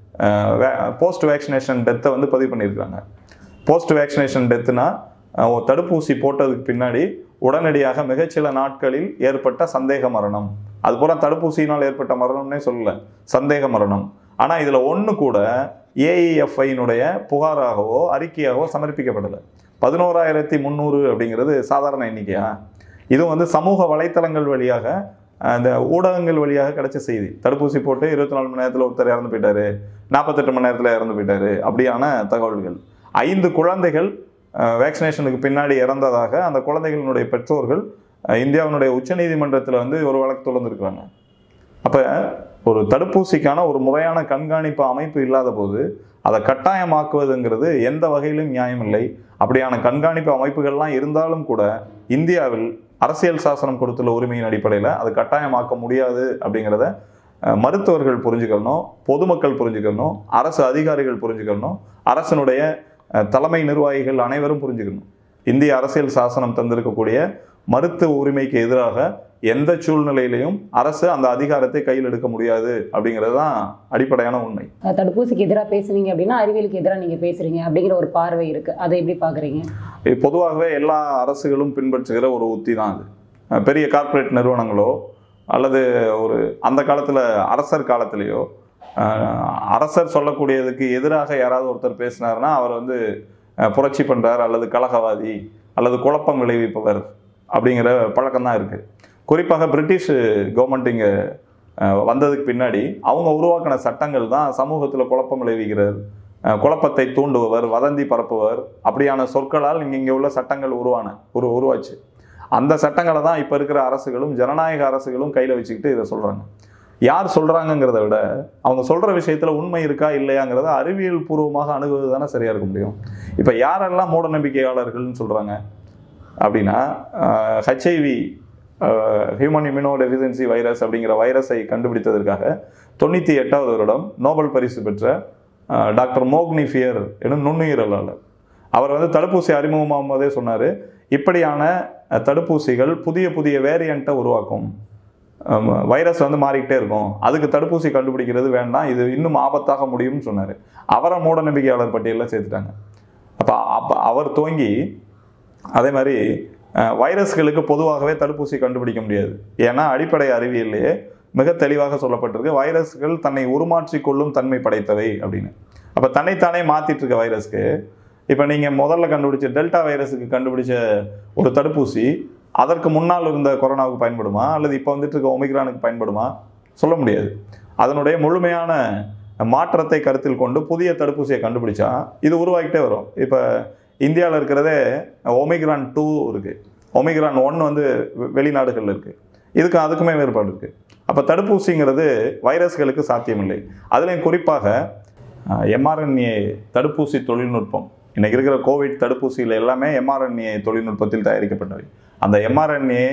போஸ்ட் வேக்சினேஷன் டெத்தை வந்து பதிவு பண்ணியிருக்காங்க போஸ்ட் வேக்சினேஷன் டெத்துனா ஒரு தடுப்பூசி போட்டதுக்கு பின்னாடி உடனடியாக மிகச்சில நாட்களில் ஏற்பட்ட சந்தேக மரணம் அது பூரா தடுப்பூசியினால் ஏற்பட்ட மரணம்னே சொல்லல சந்தேக மரணம் ஆனால் இதில் ஒன்று கூட ஏஇஎஃப்ஐனுடைய புகாராகவோ அறிக்கையாகவோ சமர்ப்பிக்கப்படலை பதினோராயிரத்தி முந்நூறு அப்படிங்கிறது சாதாரண எண்ணிக்கையா இது வந்து சமூக வலைத்தளங்கள் வழியாக அந்த ஊடகங்கள் வழியாக கிடைச்ச செய்தி தடுப்பூசி போட்டு இருபத்தி நாலு மணி நேரத்தில் ஒருத்தர் இறந்து போயிட்டாரு நாற்பத்தெட்டு மணி நேரத்தில் இறந்து போயிட்டாரு அப்படியான தகவல்கள் ஐந்து குழந்தைகள் வேக்சினேஷனுக்கு பின்னாடி இறந்ததாக அந்த குழந்தைகளினுடைய பெற்றோர்கள் அஹ், இந்தியாவினுடைய உச்சநீதிமன்றத்தில் வந்து ஒரு வழக்கு தொடர்ந்துருக்காங்க அப்போ ஒரு தடுப்பூசிக்கான ஒரு முறையான கண்காணிப்பு அமைப்பு இல்லாத போது அதை கட்டாயமாக்குவதுங்கிறது எந்த வகையிலும் நியாயமில்லை அப்படியான கண்காணிப்பு அமைப்புகள்லாம் இருந்தாலும் கூட இந்தியாவில் அரசியல் சாசனம் கொடுத்துள்ள உரிமையின் அடிப்படையில் அதை கட்டாயமாக்க முடியாது அப்படிங்கிறத அஹ், மருத்துவர்கள் புரிஞ்சுக்கணும் பொதுமக்கள் புரிஞ்சுக்கணும் அரசு அதிகாரிகள் புரிஞ்சுக்கணும் அரசனுடைய அஹ், தலைமை நிர்வாகிகள் அனைவரும் புரிஞ்சுக்கணும் இந்திய அரசியல் சாசனம் தந்திருக்கக்கூடிய மருத்துவ உரிமைக்கு எதிராக எந்த சூழ்நிலையிலையும் அரசு அந்த அதிகாரத்தை கையில் எடுக்க முடியாது அப்படிங்கிறது தான் அடிப்படையான உண்மை அஹ் தடுப்பூசிக்கு எதிராக பேசுனீங்க அப்படின்னா அறிவியலுக்கு எதிராக நீங்கள் பேசுகிறீங்க அப்படிங்கிற ஒரு பார்வை இருக்குது அதை எப்படி பார்க்குறீங்க இது பொதுவாகவே எல்லா அரசுகளும் பின்பற்றுகிற ஒரு உத்தி தான் அது அஹ் பெரிய கார்ப்பரேட் நிறுவனங்களோ அல்லது ஒரு அந்த காலத்தில் அரசர் காலத்திலேயோ அஹ், அரசர் சொல்லக்கூடியதுக்கு எதிராக யாராவது ஒருத்தர் பேசினாருன்னா அவர் வந்து அஹ், புரட்சி பண்ணுறார் அல்லது கலகவாதி அல்லது குழப்பம் விளைவிப்பவர் அப்படிங்கிற பழக்கம் தான் இருக்குது குறிப்பாக பிரிட்டிஷ் கவர்மெண்ட் இங்கே வந்ததுக்கு பின்னாடி அவங்க உருவாக்கின சட்டங்கள் தான் சமூகத்தில் குழப்பம் விளைவிக்கிறது அஹ், குழப்பத்தை தூண்டுபவர் வதந்தி பரப்புவர் அப்படியான சொற்களால் இங்கே இங்கே உள்ள சட்டங்கள் உருவான உரு உருவாச்சு அந்த சட்டங்களை தான் இப்போ இருக்கிற அரசுகளும் ஜனநாயக அரசுகளும் கையில் வச்சுக்கிட்டு இதை சொல்கிறாங்க யார் சொல்கிறாங்கங்கிறத விட அவங்க சொல்கிற விஷயத்தில் உண்மை இருக்கா இல்லையாங்கிறத அறிவியல் பூர்வமாக அணுகுவது தானே சரியாக இருக்க முடியும் இப்போ யாரெல்லாம் மூட நம்பிக்கையாளர்கள்னு சொல்கிறாங்க அப்படின்னா HIV human immunodeficiency virus அப்படிங்கிற வைரஸை கண்டுபிடித்ததற்காக தொண்ணூற்றி எட்டாவது வருடம் நோபல் பரிசு பெற்ற அஹ், டாக்டர் மோக்னிஃபியர் எனும் நுண்ணுயிரலாளர் அவர் வந்து தடுப்பூசி அறிமுகமாகும் போதே சொன்னார் இப்படியான அஹ், தடுப்பூசிகள் புதிய புதிய வேரியண்ட்டை உருவாக்கும் ஆமா, வைரஸ் வந்து மாறிக்கிட்டே இருக்கும் அதுக்கு தடுப்பூசி கண்டுபிடிக்கிறது வேண்டாம் இது இன்னும் ஆபத்தாக முடியும்னு சொன்னார் அவரை மூட நம்பிக்கையாளர் பட்டியலில் சேர்த்துட்டாங்க அப்போ அப்போ அவர் துவங்கி அதே மாதிரி அஹ், வைரஸ்களுக்கு பொதுவாகவே தடுப்பூசி கண்டுபிடிக்க முடியாது ஏன்னா அடிப்படை அறிவியல்லையே மிக தெளிவாக சொல்லப்பட்டிருக்கு வைரஸ்கள் தன்னை உருமாற்றி கொள்ளும் தன்மை படைத்தவை அப்படின்னு அப்போ தன்னைத்தானே மாத்திட்டு இருக்க வைரஸ்க்கு இப்போ நீங்கள் முதல்ல கண்டுபிடிச்ச டெல்டா வைரஸுக்கு கண்டுபிடிச்ச ஒரு தடுப்பூசி அதற்கு முன்னால் இருந்த கொரோனாவுக்கு பயன்படுமா அல்லது இப்போ வந்துட்டு இருக்க ஒமிக்ரானுக்கு பயன்படுமா சொல்ல முடியாது அதனுடைய முழுமையான மாற்றத்தை கருத்தில் கொண்டு புதிய தடுப்பூசியை கண்டுபிடிச்சா இது உருவாகிட்டே வரும் இப்போ இந்தியாவில் இருக்கிறதே ஒமிக்ரான் டூ இருக்குது ஒமிக்ரான் ஒன் வந்து வெ- வெளிநாடுகளில் இருக்குது இதுக்கு அதுக்குமே வேறுபாடு இருக்குது அப்போ தடுப்பூசிங்கிறது வைரஸ்களுக்கு சாத்தியமில்லை அதுலேயும் குறிப்பாக எம்ஆர்என்ஏ தடுப்பூசி தொழில்நுட்பம் இன்னைக்கு இருக்கிற கோவிட் தடுப்பூசிகள் எல்லாமே எம்ஆர்என்ஏ தொழில்நுட்பத்தில் தயாரிக்கப்பட்டவை அந்த எம்ஆர்என்ஏ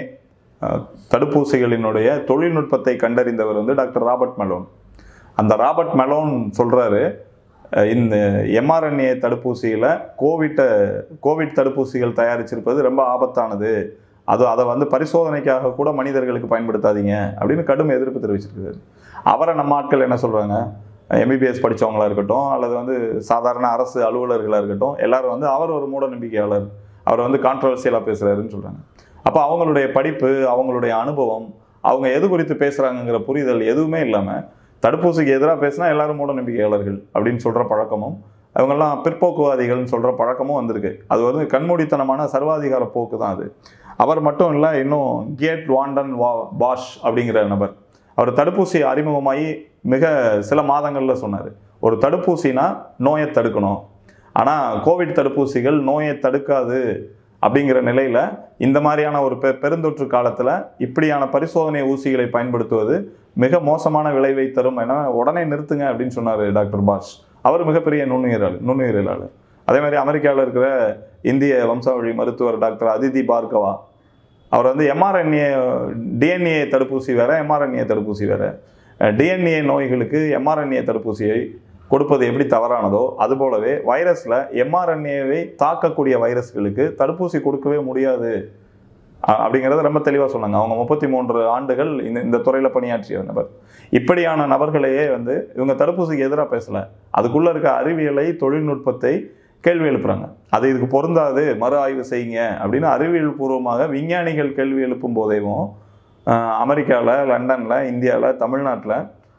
தடுப்பூசிகளினுடைய தொழில்நுட்பத்தை கண்டறிந்தவர் வந்து டாக்டர் ராபர்ட் மெலோன் அந்த ராபர்ட் மெலோன் சொல்றாரு அஹ், இந்த எம்ஆர்என்ஏ தடுப்பூசியில் கோவிட்டை கோவிட் தடுப்பூசிகள் தயாரிச்சிருப்பது ரொம்ப ஆபத்தானது அது அதை வந்து பரிசோதனைக்காக கூட மனிதர்களுக்கு பயன்படுத்தாதீங்க அப்படின்னு கடும் எதிர்ப்பு தெரிவிச்சிருக்காரு அவரை நம்ம ஆட்கள் என்ன சொல்றாங்க எம்பிபிஎஸ் படிச்சவங்களா இருக்கட்டும் அல்லது வந்து சாதாரண அரசு அலுவலர்களாக இருக்கட்டும் எல்லாரும் வந்து அவர் ஒரு மூட நம்பிக்கையாளர் அவர் வந்து கான்ட்ரவர்சியலாக பேசுறாருன்னு சொல்றாங்க அப்போ அவங்களுடைய படிப்பு அவங்களுடைய அனுபவம் அவங்க எது குறித்து பேசுறாங்கங்கிற புரிதல் எதுவுமே இல்லாமல் தடுப்பூசிக்கு எதிராக பேசினா எல்லாரும் மூட நம்பிக்கையாளர்கள் அப்படின்னு சொல்ற பழக்கமும் அவங்கெல்லாம் பிற்போக்குவாதிகள்னு சொல்ற பழக்கமும் வந்திருக்கு அது வந்து கண்மூடித்தனமான சர்வாதிகார போக்கு தான் அது அவர் மட்டும் இல்லை இன்னும் கேட் வாண்டன் வா பாஷ் அப்படிங்கிற நபர் அவர் தடுப்பூசி அறிமுகமாகி மிக சில மாதங்களில் சொன்னார் ஒரு தடுப்பூசினா நோயை தடுக்கணும் ஆனால் கோவிட் தடுப்பூசிகள் நோயை தடுக்காது அப்படிங்கிற நிலையில் இந்த மாதிரியான ஒரு பெ பெருந்தொற்று காலத்தில் இப்படியான பரிசோதனை ஊசிகளை பயன்படுத்துவது மிக மோசமான விளைவை தரும் என உடனே நிறுத்துங்க அப்படின்னு சொன்னார் டாக்டர் பாஷ் அவர் மிகப்பெரிய நுண்ணுயிராளர் நுண்ணுயிரியலாளர் அதே மாதிரி அமெரிக்காவில் இருக்கிற இந்திய வம்சாவழி மருத்துவர் டாக்டர் அதிதி பார்கவா அவர் வந்து எம்ஆர்என்ஏ டிஎன்ஏ தடுப்பூசி வேற எம்ஆர்என்ஏ தடுப்பூசி வேற டிஎன்ஏ நோய்களுக்கு எம்ஆர்என்ஏ தடுப்பூசியை கொடுப்பது எப்படி தவறானதோ அதுபோலவே வைரஸில் எம்ஆர்என்ஏவை தாக்கக்கூடிய வைரஸ்களுக்கு தடுப்பூசி கொடுக்கவே முடியாது அ- அப்படிங்கிறத ரொம்ப தெளிவாக சொன்னாங்க அவங்க முப்பத்தி மூன்று ஆண்டுகள் இந்த இந்த துறையில் பணியாற்றிய நபர் இப்படியான நபர்களையே வந்து இவங்க தடுப்பூசிக்கு எதிராக பேசலை அதுக்குள்ளே இருக்க அறிவியலை தொழில்நுட்பத்தை கேள்வி எழுப்புறாங்க அது இதுக்கு பொருந்தாது மறு ஆய்வு செய்யுங்க அப்படின்னு அறிவியல் பூர்வமாக விஞ்ஞானிகள் கேள்வி எழுப்பும் போதேவும் அமெரிக்காவில் லண்டனில் இந்தியாவில் தமிழ்நாட்டில்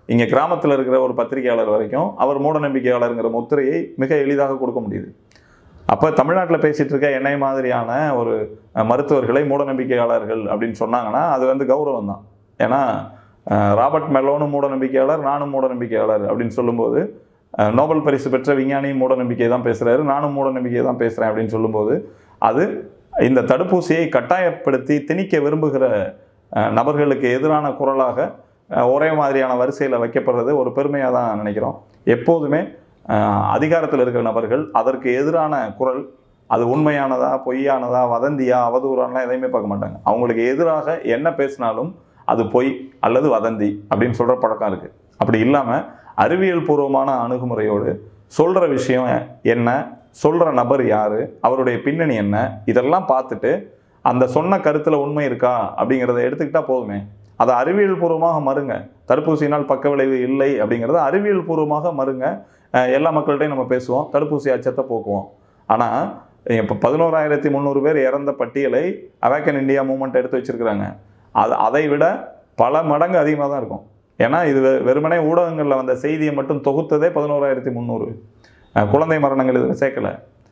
இங்கே கிராமத்தில் இருக்கிற ஒரு பத்திரிகையாளர் வரைக்கும் அவர் மூட நம்பிக்கையாளருங்கிற முத்திரையை மிக எளிதாக கொடுக்க முடியுது அப்போ தமிழ்நாட்டில் பேசிட்டு இருக்க என்னை மாதிரியான ஒரு அஹ், மருத்துவர்களை மூட நம்பிக்கையாளர்கள் அப்படின்னு சொன்னாங்கன்னா அது வந்து கௌரவம் தான் ஏன்னா அஹ், ராபர்ட் மெலோனும் மூட நம்பிக்கையாளர் நானும் மூட நம்பிக்கையாளர் அப்படின்னு சொல்லும்போது அஹ், நோபல் பரிசு பெற்ற விஞ்ஞானியும் மூட நம்பிக்கை தான் பேசுகிறாரு நானும் மூட நம்பிக்கை தான் பேசுகிறேன் அப்படின்னு சொல்லும்போது அது இந்த தடுப்பூசியை கட்டாயப்படுத்தி திணிக்க விரும்புகிற அஹ், நபர்களுக்கு எதிரான குரலாக அஹ், ஒரே மாதிரியான வரிசையில் வைக்கப்படுறது ஒரு பெருமையாக தான் நினைக்கிறோம் எப்போதுமே அதிகாரத்தில் இருக்கிற நபர்கள் அதற்கு எதிரான குரல் அது உண்மையானதா பொய்யானதா வதந்தியா அவதூறானலாம் எதையுமே பார்க்க மாட்டாங்க அவங்களுக்கு எதிராக என்ன பேசினாலும் அது பொய் அல்லது வதந்தி அப்படின்னு சொல்கிற பழக்கம் இருக்குது அப்படி இல்லாமல் அறிவியல் பூர்வமான அணுகுமுறையோடு சொல்கிற விஷயம் என்ன சொல்கிற நபர் யார் அவருடைய பின்னணி என்ன இதெல்லாம் பார்த்துட்டு அந்த சொன்ன கருத்தில் உண்மை இருக்கா அப்படிங்கிறத எடுத்துக்கிட்டா போதுமே அதை அறிவியல் பூர்வமாக மறுங்க தடுப்பூசியினால் பக்க விளைவு இல்லை அப்படிங்கிறத அறிவியல் பூர்வமாக மறுங்க அஹ் எல்லா மக்கள்கிட்டையும் நம்ம பேசுவோம் தடுப்பூசி அச்சத்தை போக்குவோம் ஆனால் இப்போ பதினோராயிரத்தி முந்நூறு பேர் இறந்த பட்டியலை அவேக்கன் இந்தியா மூமெண்ட் எடுத்து வச்சிருக்கிறாங்க அது அதை விட பல மடங்கு அதிகமாக தான் இருக்கும் ஏன்னா இது வெ- வெறுமனே ஊடகங்களில் வந்த செய்தியை மட்டும் தொகுத்ததே பதினோராயிரத்தி முந்நூறு குழந்தை மரணங்கள் இதில் சேர்க்கல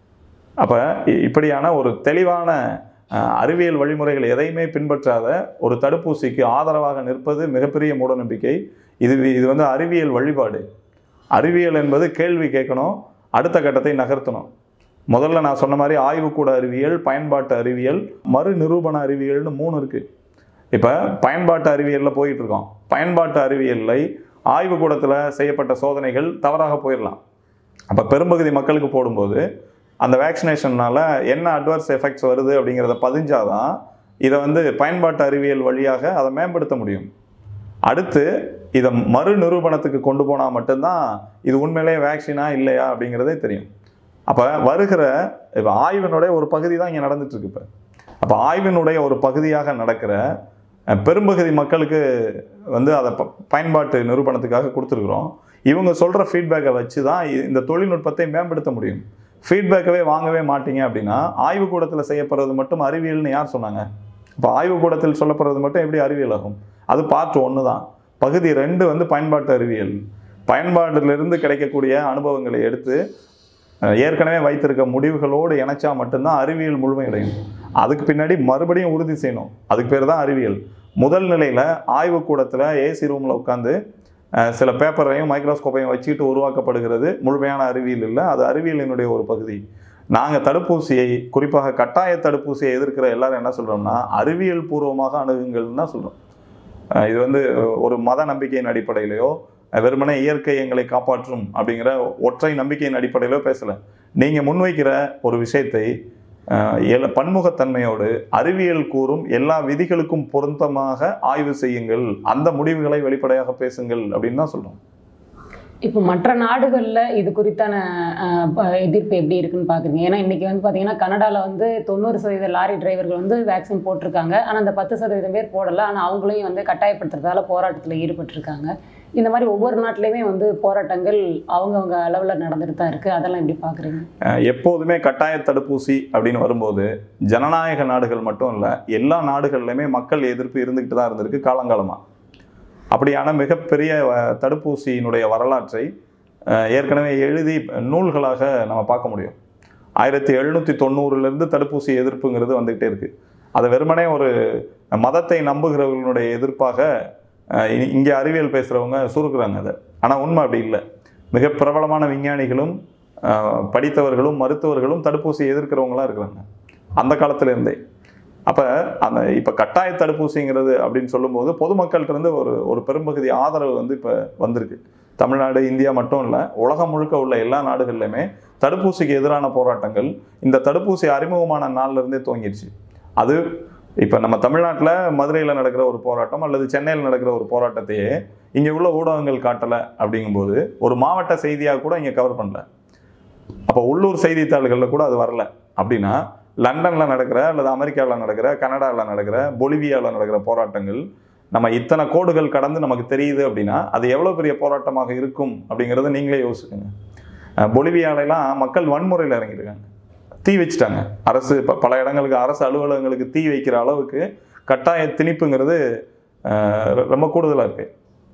அப்போ இப்படியான ஒரு தெளிவான அஹ், அறிவியல் வழிமுறைகள் எதையுமே பின்பற்றாத ஒரு தடுப்பூசிக்கு ஆதரவாக நிற்பது மிகப்பெரிய மூடநம்பிக்கை இது இது வந்து அறிவியல் வழிபாடு அறிவியல் என்பது கேள்வி கேட்கணும் அடுத்த கட்டத்தை நகர்த்தணும் முதல்ல நான் சொன்ன மாதிரி ஆய்வுக்கூட அறிவியல் பயன்பாட்டு அறிவியல் மறு நிரூபண அறிவியல்னு மூணு இருக்குது இப்போ பயன்பாட்டு அறிவியலில் போயிட்டு இருக்கோம் பயன்பாட்டு அறிவியலை ஆய்வுக்கூடத்தில் செய்யப்பட்ட சோதனைகள் தவறாக போயிடலாம் அப்போ பெரும்பகுதி மக்களுக்கு போடும்போது அந்த வேக்சினேஷன்னால என்ன அட்வர்ஸ் எஃபெக்ட்ஸ் வருது அப்படிங்கிறத பதிஞ்சாதான் இதை வந்து பயன்பாட்டு அறிவியல் வழியாக அதை மேம்படுத்த முடியும் அடுத்து இதை மறு நிரூபணத்துக்கு கொண்டு போனால் மட்டும்தான் இது உண்மையிலேயே வேக்சினா இல்லையா அப்படிங்கிறதே தெரியும் அப்போ வருகிற இப்போ ஆய்வினுடைய ஒரு பகுதி தான் இங்கே நடந்துட்டு இருக்கு இப்போ அப்போ ஆய்வினுடைய ஒரு பகுதியாக நடக்கிற அஹ், பெரும்பகுதி மக்களுக்கு வந்து அதை ப- பயன்பாட்டு நிரூபணத்துக்காக கொடுத்துருக்குறோம் இவங்க சொல்கிற ஃபீட்பேக்கை வச்சு தான் இ- இந்த தொழில்நுட்பத்தை மேம்படுத்த முடியும் ஃபீட்பேக்கவே வாங்கவே மாட்டீங்க அப்படின்னா ஆய்வுக்கூடத்தில் செய்யப்படுறது மட்டும் அறிவியல்னு யார் சொன்னாங்க இப்போ ஆய்வுக்கூடத்தில் சொல்லப்படுறது மட்டும் எப்படி அறிவியல் ஆகும் அது பார்ட் ஒன்று தான் பகுதி ரெண்டு வந்து பயன்பாட்டு அறிவியல் பயன்பாட்டிலிருந்து கிடைக்கக்கூடிய அனுபவங்களை எடுத்து அஹ், ஏற்கனவே வைத்திருக்க முடிவுகளோடு இணைச்சா மட்டும்தான் அறிவியல் முழுமையடையும் அதுக்கு பின்னாடி மறுபடியும் உறுதி செய்யணும் அதுக்கு பேர் தான் அறிவியல் முதல் நிலையில் ஆய்வுக்கூடத்தில் ஏசி ரூமில் உட்காந்து அஹ், சில பேப்பரையும் மைக்ரோஸ்கோப்பையும் வச்சுக்கிட்டு உருவாக்கப்படுகிறது முழுமையான அறிவியல் இல்லை அது அறிவியலினுடைய ஒரு பகுதி நாங்கள் தடுப்பூசியை குறிப்பாக கட்டாய தடுப்பூசியை எதிர்க்கிற எல்லாரும் என்ன சொல்கிறோம்னா அறிவியல் பூர்வமாக அணுகுங்கள்னு தான் சொல்கிறோம் இது வந்து ஒரு மத நம்பிக்கையின் அடிப்படையிலையோ அஹ், வெறுமனே இயற்கை எங்களை காப்பாற்றும் அப்படிங்கிற ஒற்றை நம்பிக்கையின் அடிப்படையிலோ பேசலை நீங்கள் முன்வைக்கிற ஒரு விஷயத்தை அஹ், எல- பன்முகத்தன்மையோடு அறிவியல் கூறும் எல்லா விதிகளுக்கும் பொருத்தமாக ஆய்வு செய்யுங்கள் அந்த முடிவுகளை வெளிப்படையாக பேசுங்கள் அப்படின்னு தான் சொல்கிறோம் இப்போ மற்ற நாடுகளில் இது குறித்தான அஹ், ப- எதிர்ப்பு எப்படி இருக்குன்னு பார்க்குறீங்க ஏன்னா இன்றைக்கி வந்து பார்த்தீங்கன்னா கனடாவில் வந்து தொண்ணூறு சதவீத லாரி டிரைவர்கள் வந்து வேக்சின் போட்டிருக்காங்க ஆனால் அந்த பத்து சதவீதம் பேர் போடலை ஆனால் அவங்களையும் வந்து கட்டாயப்படுத்துறதால போராட்டத்தில் ஈடுபட்டிருக்காங்க இந்த மாதிரி ஒவ்வொரு நாட்டிலையுமே வந்து போராட்டங்கள் அவங்கவங்க அளவில் நடந்துட்டு தான் இருக்குது அதெல்லாம் எப்படி பார்க்குறீங்க அஹ் எப்போதுமே கட்டாய தடுப்பூசி அப்படின்னு வரும்போது ஜனநாயக நாடுகள் மட்டும் இல்லை எல்லா நாடுகள்லையுமே மக்கள் எதிர்ப்பு இருந்துக்கிட்டு தான் இருந்திருக்கு காலங்காலமாக அப்படியான மிகப்பெரிய அஹ், தடுப்பூசியினுடைய வரலாற்றை அஹ், ஏற்கனவே எழுதி நூல்களாக நம்ம பார்க்க முடியும் ஆயிரத்தி எழுநூற்றி தொண்ணூறுலேருந்து தடுப்பூசி எதிர்ப்புங்கிறது வந்துக்கிட்டே இருக்குது அதை வெறுமனே ஒரு மதத்தை நம்புகிறவர்களுடைய எதிர்ப்பாக அஹ், இ- இங்கே அறிவியல் பேசுகிறவங்க சுருக்குறாங்க அதை ஆனால் உண்மை அப்படி இல்லை மிக பிரபலமான விஞ்ஞானிகளும் அஹ், படித்தவர்களும் மருத்துவர்களும் தடுப்பூசி எதிர்க்கிறவங்களா இருக்கிறாங்க அந்த காலத்துல இருந்தே அப்போ அந்த இப்போ கட்டாய தடுப்பூசிங்கிறது அப்படின்னு சொல்லும்போது பொதுமக்கள்கிட்ட இருந்து ஒரு ஒரு பெரும்பகுதி ஆதரவு வந்து இப்போ வந்திருக்கு தமிழ்நாடு இந்தியா மட்டும் இல்லை உலகம் முழுக்க உள்ள எல்லா நாடுகள்லையுமே தடுப்பூசிக்கு எதிரான போராட்டங்கள் இந்த தடுப்பூசி அறிமுகமான நாள்ல இருந்தே துவங்கிடுச்சு அது இப்போ நம்ம தமிழ்நாட்டில் மதுரையில் நடக்கிற ஒரு போராட்டம் அல்லது சென்னையில் நடக்கிற ஒரு போராட்டத்தையே இங்கே உள்ள ஊடகங்கள் காட்டலை அப்படிங்கும்போது ஒரு மாவட்ட செய்தியாக கூட இங்கே கவர் பண்ணல அப்போ உள்ளூர் செய்தித்தாள்களில் கூட அது வரல அப்படின்னா லண்டனில் நடக்கிற அல்லது அமெரிக்காவில் நடக்கிற கனடாவில் நடக்கிற பொலிவியாவில் நடக்கிற போராட்டங்கள் நம்ம இத்தனை கோடுகள் கடந்து நமக்கு தெரியுது அப்படின்னா அது எவ்வளோ பெரிய போராட்டமாக இருக்கும் அப்படிங்கிறத நீங்களே யோசிச்சுக்கோங்க அஹ் பொலிவியாலெல்லாம் மக்கள் வன்முறையில் இறங்கியிருக்காங்க தீ வச்சுட்டாங்க அரசு இப்போ பல இடங்களுக்கு அரசு அலுவலகங்களுக்கு தீ வைக்கிற அளவுக்கு கட்டாய திணிப்புங்கிறது அஹ், ரொம்ப கூடுதலாக இருக்குது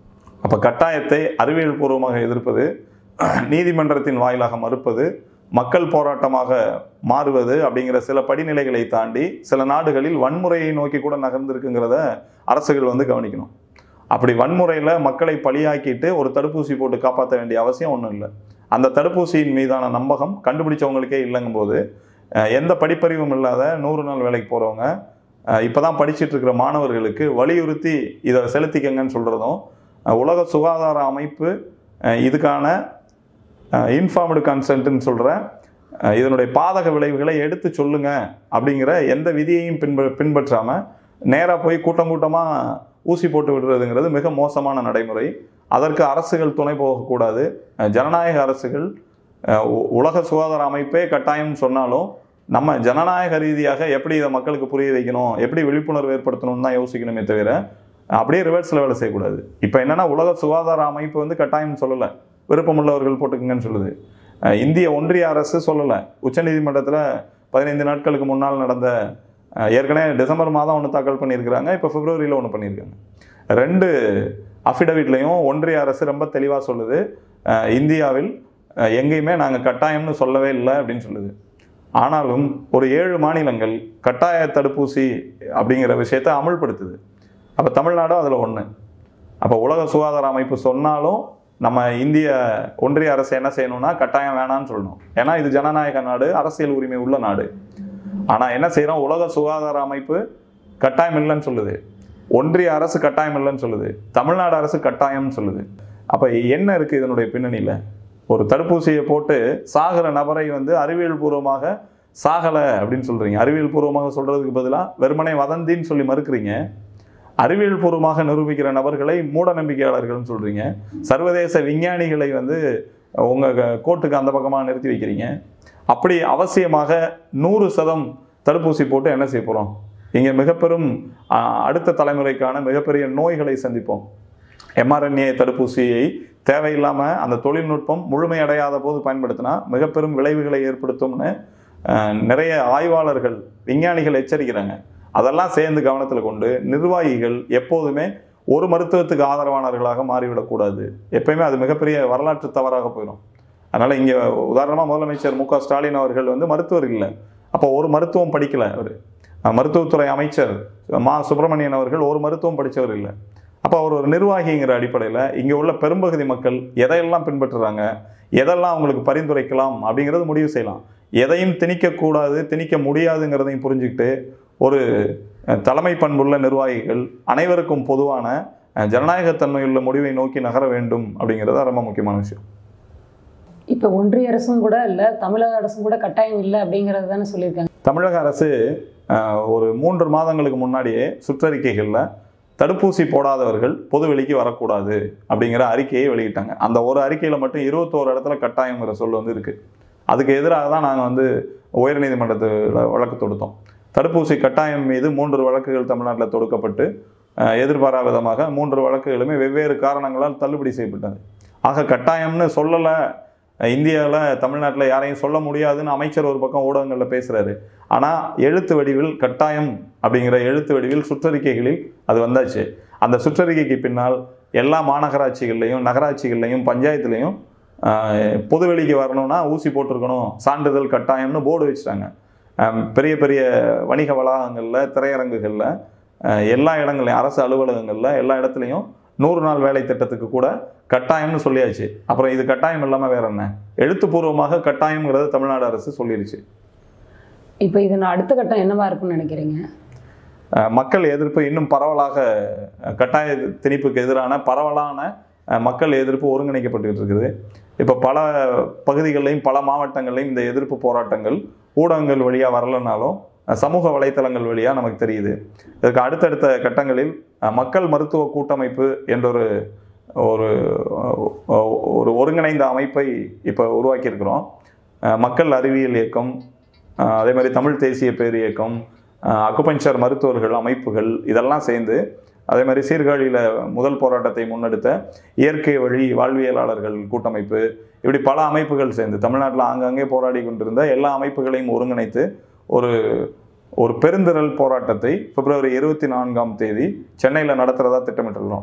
அப்போ கட்டாயத்தை அறிவியல் பூர்வமாக எதிர்ப்பது நீதிமன்றத்தின் வாயிலாக மறுப்பது மக்கள் போராட்டமாக மாறுவது அப்படிங்கிற சில படிநிலைகளை தாண்டி சில நாடுகளில் வன்முறையை நோக்கி கூட நகர்ந்திருக்குங்கிறத அரசுகள் வந்து கவனிக்கணும் அப்படி வன்முறையில் மக்களை பலியாக்கிட்டு ஒரு தடுப்பூசி போட்டு காப்பாற்ற வேண்டிய அவசியம் ஒன்றும் இல்லை அந்த தடுப்பூசியின் மீதான நம்பகம் கண்டுபிடிச்சவங்களுக்கே இல்லைங்கும்போது அஹ், எந்த படிப்பறிவும் இல்லாத நூறு நாள் வேலைக்கு போகிறவங்க இப்போ தான் படிச்சுட்டு இருக்கிற மாணவர்களுக்கு வலியுறுத்தி இதை செலுத்திக்கங்கன்னு சொல்கிறதும் உலக சுகாதார அமைப்பு அஹ், இதுக்கான இன்ஃபார்ம்டு கன்சென்ட்னு சொல்கிற இதனுடைய பாதக விளைவுகளை எடுத்து சொல்லுங்க அப்படிங்கிற எந்த விதியையும் பின்ப பின்பற்றாமல் நேராக போய் கூட்டம் கூட்டமாக ஊசி போட்டு விடுறதுங்கிறது மிக மோசமான நடைமுறை அதற்கு அரசுகள் துணை போகக்கூடாது அஹ் ஜனநாயக அரசுகள் அஹ் உ- உலக சுகாதார அமைப்பே கட்டாயம் சொன்னாலும் நம்ம ஜனநாயக ரீதியாக எப்படி இதை மக்களுக்கு புரிய வைக்கணும் எப்படி விழிப்புணர்வு ஏற்படுத்தணும்னு தான் யோசிக்கணுமே தவிர அப்படியே ரிவர்ஸில் வேலை செய்யக்கூடாது இப்போ என்னன்னா உலக சுகாதார அமைப்பு வந்து கட்டாயம் சொல்லலை விருப்பமுள்ளவர்கள் போட்டுக்குங்கன்னு சொல்லுது அஹ் இந்திய ஒன்றிய அரசு சொல்லலை உச்சநீதிமன்றத்தில் பதினைந்து நாட்களுக்கு முன்னால் நடந்த அஹ் ஏற்கனவே டிசம்பர் மாதம் ஒன்று தாக்கல் பண்ணியிருக்கிறாங்க இப்போ பிப்ரவரியில் ஒன்று பண்ணியிருக்காங்க ரெண்டு அஃபிடவிட்லையும் ஒன்றிய அரசு ரொம்ப தெளிவாக சொல்லுது அஹ் இந்தியாவில் அஹ் எங்கேயுமே நாங்கள் கட்டாயம்னு சொல்லவே இல்லை அப்படின்னு சொல்லுது ஆனாலும் ஒரு ஏழு மாநிலங்கள் கட்டாய தடுப்பூசி அப்படிங்கிற விஷயத்தை அமுல்படுத்துது அப்போ தமிழ்நாடும் அதில் ஒன்று அப்போ உலக சுகாதார அமைப்பு சொன்னாலும் நம்ம இந்திய ஒன்றிய அரசு என்ன செய்யணும்னா கட்டாயம் வேணாம்னு சொல்லணும் ஏன்னா இது ஜனநாயக நாடு அரசியல் உரிமை உள்ள நாடு ஆனால் என்ன செய்கிறோம் உலக சுகாதார அமைப்பு கட்டாயம் இல்லைன்னு சொல்லுது ஒன்றிய அரசு கட்டாயம் இல்லைன்னு சொல்லுது தமிழ்நாடு அரசு கட்டாயம்னு சொல்லுது அப்போ என்ன இருக்குது இதனுடைய பின்னணியில் ஒரு தடுப்பூசியை போட்டு சாகிற நபரை வந்து அறிவியல் பூர்வமாக சாகலை அப்படின்னு சொல்கிறீங்க அறிவியல் பூர்வமாக சொல்கிறதுக்கு பதிலாக வெறுமனே வதந்தின்னு சொல்லி மறுக்கிறீங்க அறிவியல் பூர்வமாக நிரூபிக்கிற நபர்களை மூட நம்பிக்கையாளர்கள்னு சொல்கிறீங்க சர்வதேச விஞ்ஞானிகளை வந்து உங்கள் கோர்ட்டுக்கு அந்த பக்கமாக நிறுத்தி வைக்கிறீங்க அப்படி அவசியமாக நூறு சதம் தடுப்பூசி போட்டு என்ன செய்ய போகிறோம் இங்கே மிகப்பெரும் ஆ, அடுத்த தலைமுறைக்கான மிகப்பெரிய நோய்களை சந்திப்போம் எம்ஆர்என்ஏ தடுப்பூசியை தேவையில்லாமல் அந்த தொழில்நுட்பம் முழுமையடையாத போது பயன்படுத்தினா மிகப்பெரும் விளைவுகளை ஏற்படுத்தும்னு அஹ், நிறைய ஆய்வாளர்கள் விஞ்ஞானிகள் எச்சரிக்கிறாங்க அதெல்லாம் சேர்ந்து கவனத்தில் கொண்டு நிர்வாகிகள் எப்போதுமே ஒரு மருத்துவத்துக்கு ஆதரவானவர்களாக மாறிவிடக்கூடாது எப்பயுமே அது மிகப்பெரிய வரலாற்று தவறாக போயிடும் அதனால் இங்கே உதாரணமாக முதலமைச்சர் மு க ஸ்டாலின் அவர்கள் வந்து மருத்துவர் இல்லை அப்போ ஒரு மருத்துவம் படிக்கலை அவர் மருத்துவத்துறை அமைச்சர் மா சுப்பிரமணியன் அவர்கள் ஒரு மருத்துவம் படித்தவர் இல்லை அப்போ அவர் ஒரு நிர்வாகிங்கிற அடிப்படையில் இங்கே உள்ள பெரும்பகுதி மக்கள் எதையெல்லாம் பின்பற்றுறாங்க எதெல்லாம் அவங்களுக்கு பரிந்துரைக்கலாம் அப்படிங்கிறது முடிவு செய்யலாம் எதையும் திணிக்கக்கூடாது திணிக்க முடியாதுங்கிறதையும் புரிஞ்சுக்கிட்டு ஒரு அஹ், தலைமை பண்புள்ள நிர்வாகிகள் அனைவருக்கும் பொதுவான அஹ், ஜனநாயகத்தன்மையுள்ள முடிவை நோக்கி நகர வேண்டும் அப்படிங்கிறது தான் ரொம்ப முக்கியமான விஷயம் இப்போ ஒன்றிய அரசும் கூட இல்லை தமிழக அரசும் கூட கட்டாயம் இல்லை அப்படிங்கிறது தானே சொல்லியிருக்காங்க தமிழக அரசு அஹ், ஒரு மூன்று மாதங்களுக்கு முன்னாடியே சுற்றறிக்கைகளில் தடுப்பூசி போடாதவர்கள் பொதுவெளிக்கு வரக்கூடாது அப்படிங்கிற அறிக்கையை வெளியிட்டாங்க அந்த ஒரு அறிக்கையில் மட்டும் இருபத்தோரு இடத்துல கட்டாயங்கிற சொல் வந்து இருக்குது அதுக்கு எதிராக தான் நாங்கள் வந்து உயர்நீதிமன்றத்தில் வழக்கு தொடுத்தோம் தடுப்பூசி கட்டாயம் மீது மூன்று வழக்குகள் தமிழ்நாட்டில் தொடுக்கப்பட்டு அஹ், எதிர்பாரா விதமாக மூன்று வழக்குகளுமே வெவ்வேறு காரணங்களால் தள்ளுபடி செய்யப்பட்டது ஆக கட்டாயம்னு சொல்லலை இந்தியாவில் தமிழ்நாட்டில் யாரையும் சொல்ல முடியாதுன்னு அமைச்சர் ஒரு பக்கம் ஊடகங்களில் பேசுகிறாரு ஆனால் எழுத்து வடிவில் கட்டாயம் அப்படிங்கிற எழுத்து வடிவில் சுற்றறிக்கைகளில் அது வந்தாச்சு அந்த சுற்றறிக்கைக்கு பின்னால் எல்லா மாநகராட்சிகள்லையும் நகராட்சிகள்லையும் பஞ்சாயத்துலேயும் பொதுவெளிக்கு வரணும்னா ஊசி போட்டிருக்கணும் சான்றிதழ் கட்டாயம்னு போர்டு வச்சுட்டாங்க ஆஹ் பெரிய பெரிய வணிக வளாகங்களில் திரையரங்குகளில் ஆஹ் எல்லா இடங்களையும் அரசு அலுவலகங்களில் எல்லா இடத்துலையும் நூறு நாள் வேலை திட்டத்துக்கு கூட கட்டாயம்னு சொல்லியாச்சு அப்புறம் இது கட்டாயம் இல்லாமல் வேற என்ன எழுத்துப்பூர்வமாக கட்டாயம்ங்கிறத தமிழ்நாடு அரசு சொல்லிருச்சு இப்போ இதன் அடுத்த கட்டம் என்னவா இருக்கும்னு நினைக்கிறீங்க அஹ் மக்கள் எதிர்ப்பு இன்னும் பரவலாக அஹ் கட்டாய திணிப்புக்கு எதிரான பரவலான அஹ் மக்கள் எதிர்ப்பு ஒருங்கிணைக்கப்பட்டுக்கிட்டு இருக்குது இப்போ பல பகுதிகளிலையும் பல மாவட்டங்கள்லையும் இந்த எதிர்ப்பு போராட்டங்கள் ஊடகங்கள் வழியாக வரலனாலும் அஹ் சமூக வலைத்தளங்கள் வழியாக நமக்கு தெரியுது இதற்கு அடுத்தடுத்த கட்டங்களில் அஹ் மக்கள் மருத்துவ கூட்டமைப்பு என்றொரு ஒரு அஹ் ஒரு ஒருங்கிணைந்த அமைப்பை இப்போ உருவாக்கியிருக்கிறோம் அஹ் மக்கள் அறிவியல் இயக்கம் அஹ் அதே மாதிரி தமிழ் தேசிய பேர் இயக்கம் அஹ் அக்குபஞ்சர் மருத்துவர்கள் அமைப்புகள் இதெல்லாம் சேர்ந்து அதே மாதிரி சீர்காழியில் முதல் போராட்டத்தை முன்னெடுத்த இயற்கை வழி வாழ்வியலாளர்கள் கூட்டமைப்பு இப்படி பல அமைப்புகள் சேர்ந்து தமிழ்நாட்டில் ஆங்காங்கே போராடி கொண்டிருந்த எல்லா அமைப்புகளையும் ஒருங்கிணைத்து ஒரு ஒரு பெருந்திரள் போராட்டத்தை பிப்ரவரி இருபத்தி நான்காம் தேதி சென்னையில் நடத்துகிறதா திட்டமிட்டிருக்கிறோம்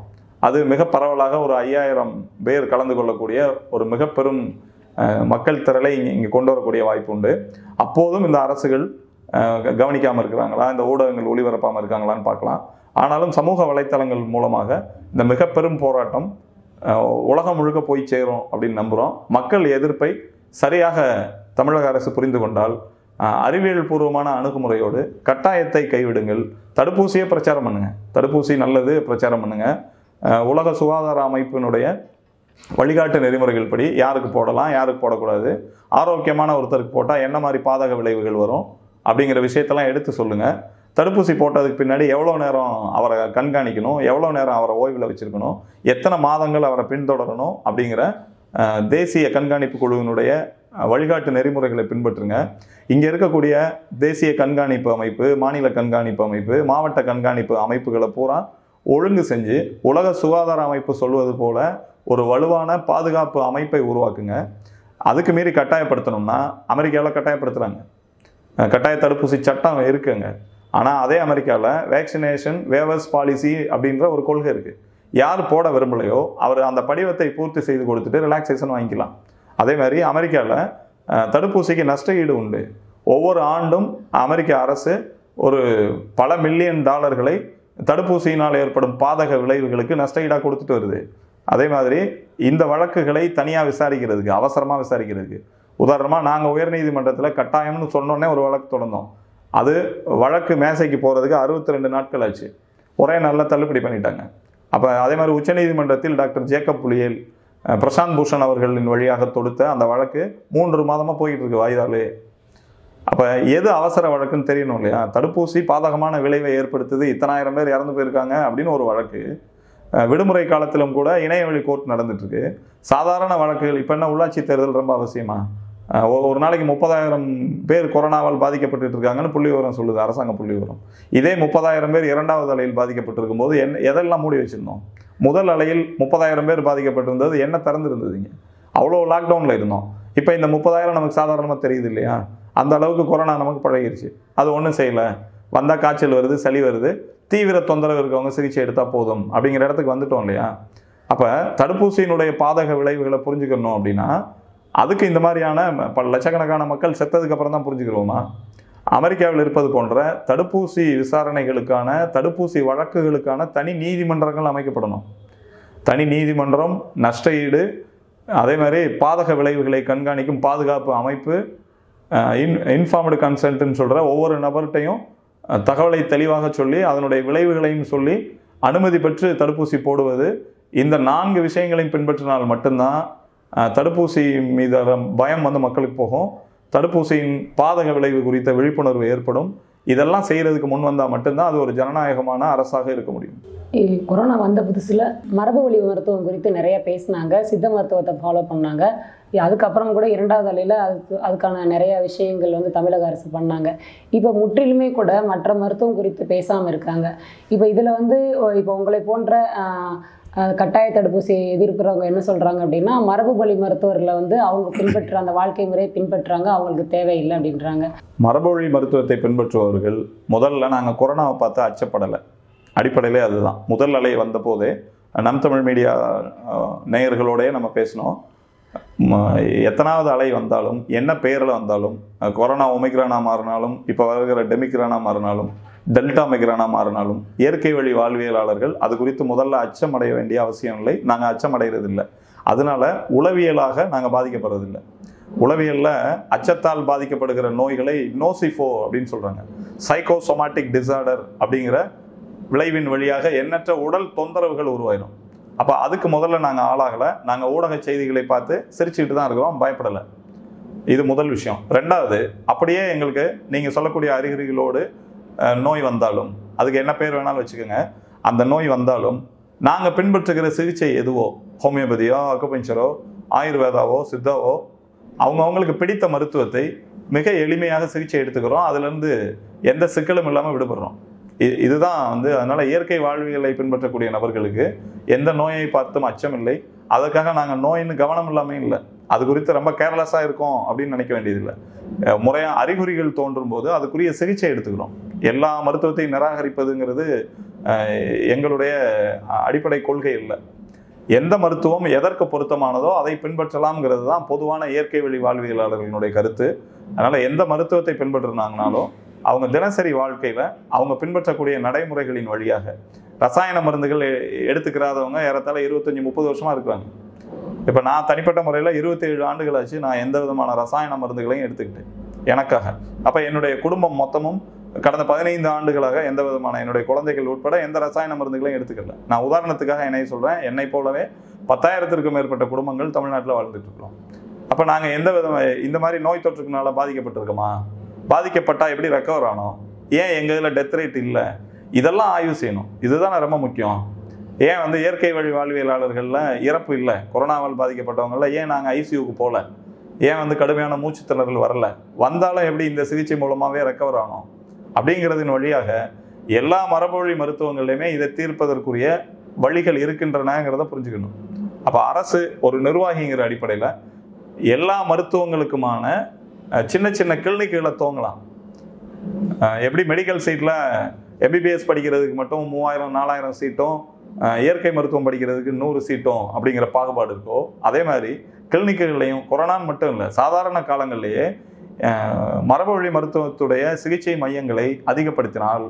அது மிக பரவலாக ஒரு ஐயாயிரம் பேர் கலந்து கொள்ளக்கூடிய ஒரு மிக பெரும் அஹ், மக்கள் திரளை இங்கே இங்கே கொண்டு வரக்கூடிய வாய்ப்பு உண்டு அப்போதும் இந்த அரசுகள் கவனிக்காமல் இருக்கிறாங்களா இந்த ஊடகங்கள் ஒளிபரப்பாமல் இருக்காங்களான்னு பார்க்கலாம் ஆனாலும் சமூக வலைத்தளங்கள் மூலமாக இந்த மிக பெரும் போராட்டம் அஹ், உலகம் முழுக்க போய் சேரும் அப்படின்னு நம்புகிறோம் மக்கள் எதிர்ப்பை சரியாக தமிழக அரசு புரிந்து கொண்டால் அஹ், அறிவியல் பூர்வமான அணுகுமுறையோடு கட்டாயத்தை கைவிடுங்கள் தடுப்பூசியே பிரச்சாரம் பண்ணுங்க தடுப்பூசி நல்லது பிரச்சாரம் பண்ணுங்க அஹ், உலக சுகாதார அமைப்பினுடைய வழிகாட்டு நெறிமுறைகள் படி யாருக்கு போடலாம் யாருக்கு போடக்கூடாது ஆரோக்கியமான ஒருத்தருக்கு போட்டால் என்ன மாதிரி பாதக விளைவுகள் வரும் அப்படிங்கிற விஷயத்தெல்லாம் எடுத்து சொல்லுங்கள் தடுப்பூசி போட்டதுக்கு பின்னாடி எவ்வளோ நேரம் அவரை கண்காணிக்கணும் எவ்வளோ நேரம் அவரை ஓய்வில் வச்சுருக்கணும் எத்தனை மாதங்கள் அவரை பின்தொடரணும் அப்படிங்கிற அஹ், தேசிய கண்காணிப்பு குழுவினுடைய அஹ், வழிகாட்டு நெறிமுறைகளை பின்பற்றுங்க இங்கே இருக்கக்கூடிய தேசிய கண்காணிப்பு அமைப்பு மாநில கண்காணிப்பு அமைப்பு மாவட்ட கண்காணிப்பு அமைப்புகளை பூரா ஒழுங்கு செஞ்சு உலக சுகாதார அமைப்பு சொல்வது போல ஒரு வலுவான பாதுகாப்பு அமைப்பை உருவாக்குங்க அதுக்கு மீறி கட்டாயப்படுத்தணும்னா அமெரிக்காவில் கட்டாயப்படுத்துகிறாங்க அஹ் கட்டாய தடுப்பூசி சட்டம் இருக்குங்க ஆனால் அதே அமெரிக்காவில் வேக்சினேஷன் வேவர்ஸ் பாலிசி அப்படின்ற ஒரு கொள்கை இருக்குது யார் போட விரும்பலையோ அவர் அந்த படிவத்தை பூர்த்தி செய்து கொடுத்துட்டு ரிலாக்ஸேஷன் வாங்கிக்கலாம் அதே மாதிரி அமெரிக்காவில் தடுப்பூசிக்கு நஷ்ட ஈடு உண்டு ஒவ்வொரு ஆண்டும் அமெரிக்க அரசு ஒரு பல மில்லியன் டாலர்களை தடுப்பூசியினால் ஏற்படும் பாதக விளைவுகளுக்கு நஷ்ட ஈடாக கொடுத்துட்டு வருது அதே மாதிரி இந்த வழக்குகளை தனியாக விசாரிக்கிறதுக்கு அவசரமாக விசாரிக்கிறதுக்கு உதாரணமாக நாங்கள் உயர்நீதிமன்றத்தில் கட்டாயம்னு சொன்னோன்னே ஒரு வழக்கு தொடர்ந்தோம் அது வழக்கு மேசைக்கு போகிறதுக்கு அறுபத்தி ரெண்டு நாட்கள் ஆச்சு ஒரே நாளில் தள்ளுபடி பண்ணிட்டாங்க அப்போ அதே மாதிரி உச்சநீதிமன்றத்தில் டாக்டர் ஜேக்கப் புலியல் அஹ், பிரசாந்த் பூஷன் அவர்களின் வழியாக தொடுத்த அந்த வழக்கு மூன்று மாதமாக போயிட்டு இருக்கு வாய்தாலே அப்போ எது அவசர வழக்குன்னு தெரியணும் இல்லையா தடுப்பூசி பாதகமான விளைவை ஏற்படுத்துது இத்தனாயிரம் பேர் இறந்து போயிருக்காங்க அப்படின்னு ஒரு வழக்கு அஹ், விடுமுறை காலத்திலும் கூட இணையவழி கோர்ட் நடந்துட்டு இருக்கு சாதாரண வழக்குகள் இப்போ என்ன உள்ளாட்சி தேர்தல் ரொம்ப அவசியமா அஹ், ஒ- ஒரு நாளைக்கு முப்பதாயிரம் பேர் கொரோனாவால் பாதிக்கப்பட்டு இருக்காங்கன்னு புள்ளி விவரம் சொல்லுது அரசாங்க புள்ளி விவரம் இதே முப்பதாயிரம் பேர் இரண்டாவது அலையில் பாதிக்கப்பட்டிருக்கும் போது என்ன எதெல்லாம் மூடி வச்சிருந்தோம் முதல் அலையில் முப்பதாயிரம் பேர் பாதிக்கப்பட்டிருந்தது என்ன திறந்திருந்ததுங்க அவ்வளோ லாக்டவுனில் இருந்தோம் இப்போ இந்த முப்பதாயிரம் நமக்கு சாதாரணமாக தெரியுது இல்லையா அந்த அளவுக்கு கொரோனா நமக்கு பழகிருச்சு அது ஒன்றும் செய்யலை வந்தால் காய்ச்சல் வருது சளி வருது தீவிர தொந்தரவு இருக்கவங்க சிகிச்சை எடுத்தால் போதும் அப்படிங்கிற இடத்துக்கு வந்துட்டோம் இல்லையா அப்போ தடுப்பூசியினுடைய பாதக விளைவுகளை புரிஞ்சுக்கணும் அப்படின்னா அதுக்கு இந்த மாதிரியான பல லட்சக்கணக்கான மக்கள் செத்ததுக்கு அப்புறம் தான் புரிஞ்சுக்கிறோமா அமெரிக்காவில் இருப்பது போன்ற தடுப்பூசி விசாரணைகளுக்கான தடுப்பூசி வழக்குகளுக்கான தனி நீதிமன்றங்கள் அமைக்கப்படணும் தனி நீதிமன்றம் நஷ்ட ஈடு அதே மாதிரி பாதக விளைவுகளை கண்காணிக்கும் பாதுகாப்பு அமைப்பு இன் இன்ஃபார்ம்டு கன்சல்ட்னு சொல்கிற ஒவ்வொரு நபர்கிட்டையும் அஹ், தகவலை தெளிவாக சொல்லி அதனுடைய விளைவுகளையும் சொல்லி அனுமதி பெற்று தடுப்பூசி போடுவது இந்த நான்கு விஷயங்களையும் பின்பற்றினால் மட்டும்தான் அஹ், தடுப்பூசி மீதான பயம் வந்து மக்களுக்கு போகும் தடுப்பூசியின் பாதக விளைவு குறித்த விழிப்புணர்வு ஏற்படும் இதெல்லாம் செய்கிறதுக்கு முன் வந்தால் மட்டும்தான் அது ஒரு ஜனநாயகமான அரசாக இருக்க முடியும் இ- கொரோனா வந்த புதுசில் மரபு வழி மருத்துவம் குறித்து நிறைய பேசினாங்க சித்த மருத்துவத்தை ஃபாலோ பண்ணாங்க இ- அதுக்கப்புறம் கூட இரண்டாவது அலையில் அதுக்கு அதுக்கான நிறைய விஷயங்கள் வந்து தமிழக அரசு பண்ணாங்க இப்போ முற்றிலுமே கூட மற்ற மருத்துவம் குறித்து பேசாமல் இருக்காங்க இப்போ இதில் வந்து ஒ- இப்போ உங்களை போன்ற ஆஹ், ஆஹ், கட்டாய தடுப்பூசி எதிர்க்கிறவங்க என்ன சொல்கிறாங்க அப்படின்னா மரபு வழி மருத்துவரில் வந்து அவங்க பின்பற்ற அந்த வாழ்க்கை முறையை பின்பற்றுறாங்க அவங்களுக்கு தேவையில்லை அப்படின்றாங்க மரபொழி மருத்துவத்தை பின்பற்றுபவர்கள் முதல்ல நாங்கள் கொரோனாவை பார்த்து அச்சப்படலை அடிப்படையிலே அதுதான் முதல் அலை வந்தபோதே நம் தமிழ் மீடியா அஹ், நேயர்களோடயே நம்ம பேசினோம் ம, எத்தனாவது அலை வந்தாலும் என்ன பெயரில் வந்தாலும் அஹ், கொரோனா ஒமிக்ரானா மாறினாலும் இப்போ வருகிற டெமிக்ரானா மாறினாலும் டெல்டா மெக்ரானா மாறினாலும் இயற்கை வழி வாழ்வியலாளர்கள் அது குறித்து முதல்ல அச்சம் அடைய வேண்டிய அவசியம் இல்லை நாங்கள் அச்சம் அடைகிறதில்லை அதனால உளவியலாக நாங்கள் பாதிக்கப்படுறதில்லை உளவியலில் அச்சத்தால் பாதிக்கப்படுகிற நோய்களை நோசிஃபோ அப்படின்னு சொல்கிறாங்க சைக்கோசோமாட்டிக் டிசார்டர் அப்படிங்கிற விளைவின் வழியாக எண்ணற்ற உடல் தொந்தரவுகள் உருவாயிடும் அப்போ அதுக்கு முதல்ல நாங்கள் ஆளாகலை நாங்கள் ஊடக செய்திகளை பார்த்து சிரிச்சுக்கிட்டு தான் இருக்கிறோம் பயப்படலை இது முதல் விஷயம் ரெண்டாவது அப்படியே எங்களுக்கு நீங்கள் சொல்லக்கூடிய அறிகுறிகளோடு அஹ், நோய் வந்தாலும் அதுக்கு என்ன பேர் வேணாலும் வச்சுக்கோங்க அந்த நோய் வந்தாலும் நாங்கள் பின்பற்றுகிற சிகிச்சை எதுவோ ஹோமியோபதியோ அக்குபஞ்சரோ ஆயுர்வேதாவோ சித்தாவோ அவங்க அவங்களுக்கு பிடித்த மருத்துவத்தை மிக எளிமையாக சிகிச்சை எடுத்துக்கிறோம் அதுலேருந்து எந்த சிக்கலும் இல்லாமல் விடுபடுறோம் இ- இதுதான் வந்து அதனால இயற்கை வாழ்வியலை பின்பற்றக்கூடிய நபர்களுக்கு எந்த நோயை பார்த்தும் அச்சம் இல்லை அதுக்காக நாங்கள் நோயின்னு கவனம் இல்லாமல் இல்லை அது குறித்து ரொம்ப கேர்லெஸ்ஸாக இருக்கோம் அப்படின்னு நினைக்க வேண்டியதில்லை அஹ் முறையாக அறிகுறிகள் தோன்றும் போது அதுக்குரிய சிகிச்சை எடுத்துக்கிறோம் எல்லா மருத்துவத்தையும் நிராகரிப்பதுங்கிறது அஹ், எங்களுடைய அடிப்படை கொள்கை இல்லை எந்த மருத்துவம் எதற்கு பொருத்தமானதோ அதை பின்பற்றலாம்ங்கிறது தான் பொதுவான இயற்கை வழி வாழ்வியலாளர்களுடைய கருத்து அதனால எந்த மருத்துவத்தை பின்பற்றுனாங்கனாலும் அவங்க தினசரி வாழ்க்கையில அவங்க பின்பற்றக்கூடிய நடைமுறைகளின் வழியாக ரசாயன மருந்துகள் எ- எடுத்துக்கிறாதவங்க ஏறத்தாழ இருபத்தஞ்சி முப்பது வருஷமா இருக்கிறாங்க இப்போ நான் தனிப்பட்ட முறையில் இருபத்தேழு ஆண்டுகள் ஆச்சு நான் எந்த விதமான ரசாயன மருந்துகளையும் எடுத்துக்கிட்டேன் எனக்காக அப்போ என்னுடைய குடும்பம் மொத்தமும் கடந்த பதினைந்து ஆண்டுகளாக எந்த விதமான என்னுடைய குழந்தைகள் உட்பட எந்த ரசாயன மருந்துகளையும் எடுத்துக்கல நான் உதாரணத்துக்காக என்னை சொல்கிறேன் என்னை போலவே பத்தாயிரத்திற்கும் மேற்பட்ட குடும்பங்கள் தமிழ்நாட்டில் வாழ்ந்துட்டு இருக்கிறோம் அப்போ நாங்கள் எந்த விதம் இந்த மாதிரி நோய் தொற்றுக்குனால பாதிக்கப்பட்டிருக்கோமா பாதிக்கப்பட்டா எப்படி ரெக்கவர் ஆனோம் ஏன் எங்கள் இதில் டெத் ரேட் இல்லை இதெல்லாம் ஆய்வு செய்யணும் இதுதான் ரொம்ப முக்கியம் ஏன் வந்து இயற்கை வழி வாழ்வியலாளர்களில் இறப்பு இல்லை கொரோனாவால் பாதிக்கப்பட்டவங்கள ஏன் நாங்கள் ஐசியூக்கு போகல ஏன் வந்து கடுமையான மூச்சுத் திணறல் வரல வந்தாலும் எப்படி இந்த சிகிச்சை மூலமாகவே ரெக்கவர் ஆனோம் அப்படிங்கிறதின் வழியாக எல்லா மரபுவழி மருத்துவங்கள்லையுமே இதை தீர்ப்பதற்குரிய வழிகள் இருக்கின்றனங்கிறத புரிஞ்சுக்கணும் அப்போ அரசு ஒரு நிர்வாகிங்கிற அடிப்படையில் எல்லா மருத்துவங்களுக்குமான அஹ், சின்ன சின்ன கிளினிக்குகளை துவங்கலாம் அஹ், எப்படி மெடிக்கல் சீட்டில் எம்பிபிஎஸ் படிக்கிறதுக்கு மட்டும் மூவாயிரம் நாலாயிரம் சீட்டும் அஹ், இயற்கை மருத்துவம் படிக்கிறதுக்கு நூறு சீட்டும் அப்படிங்கிற பாகுபாடு இருக்கோ அதே மாதிரி கிளினிக்குகள்லையும் கொரோனான்னு மட்டும் இல்லை சாதாரண காலங்கள்லேயே அஹ், மரபுவழி மருத்துவத்துடைய சிகிச்சை மையங்களை அதிகப்படுத்தினால்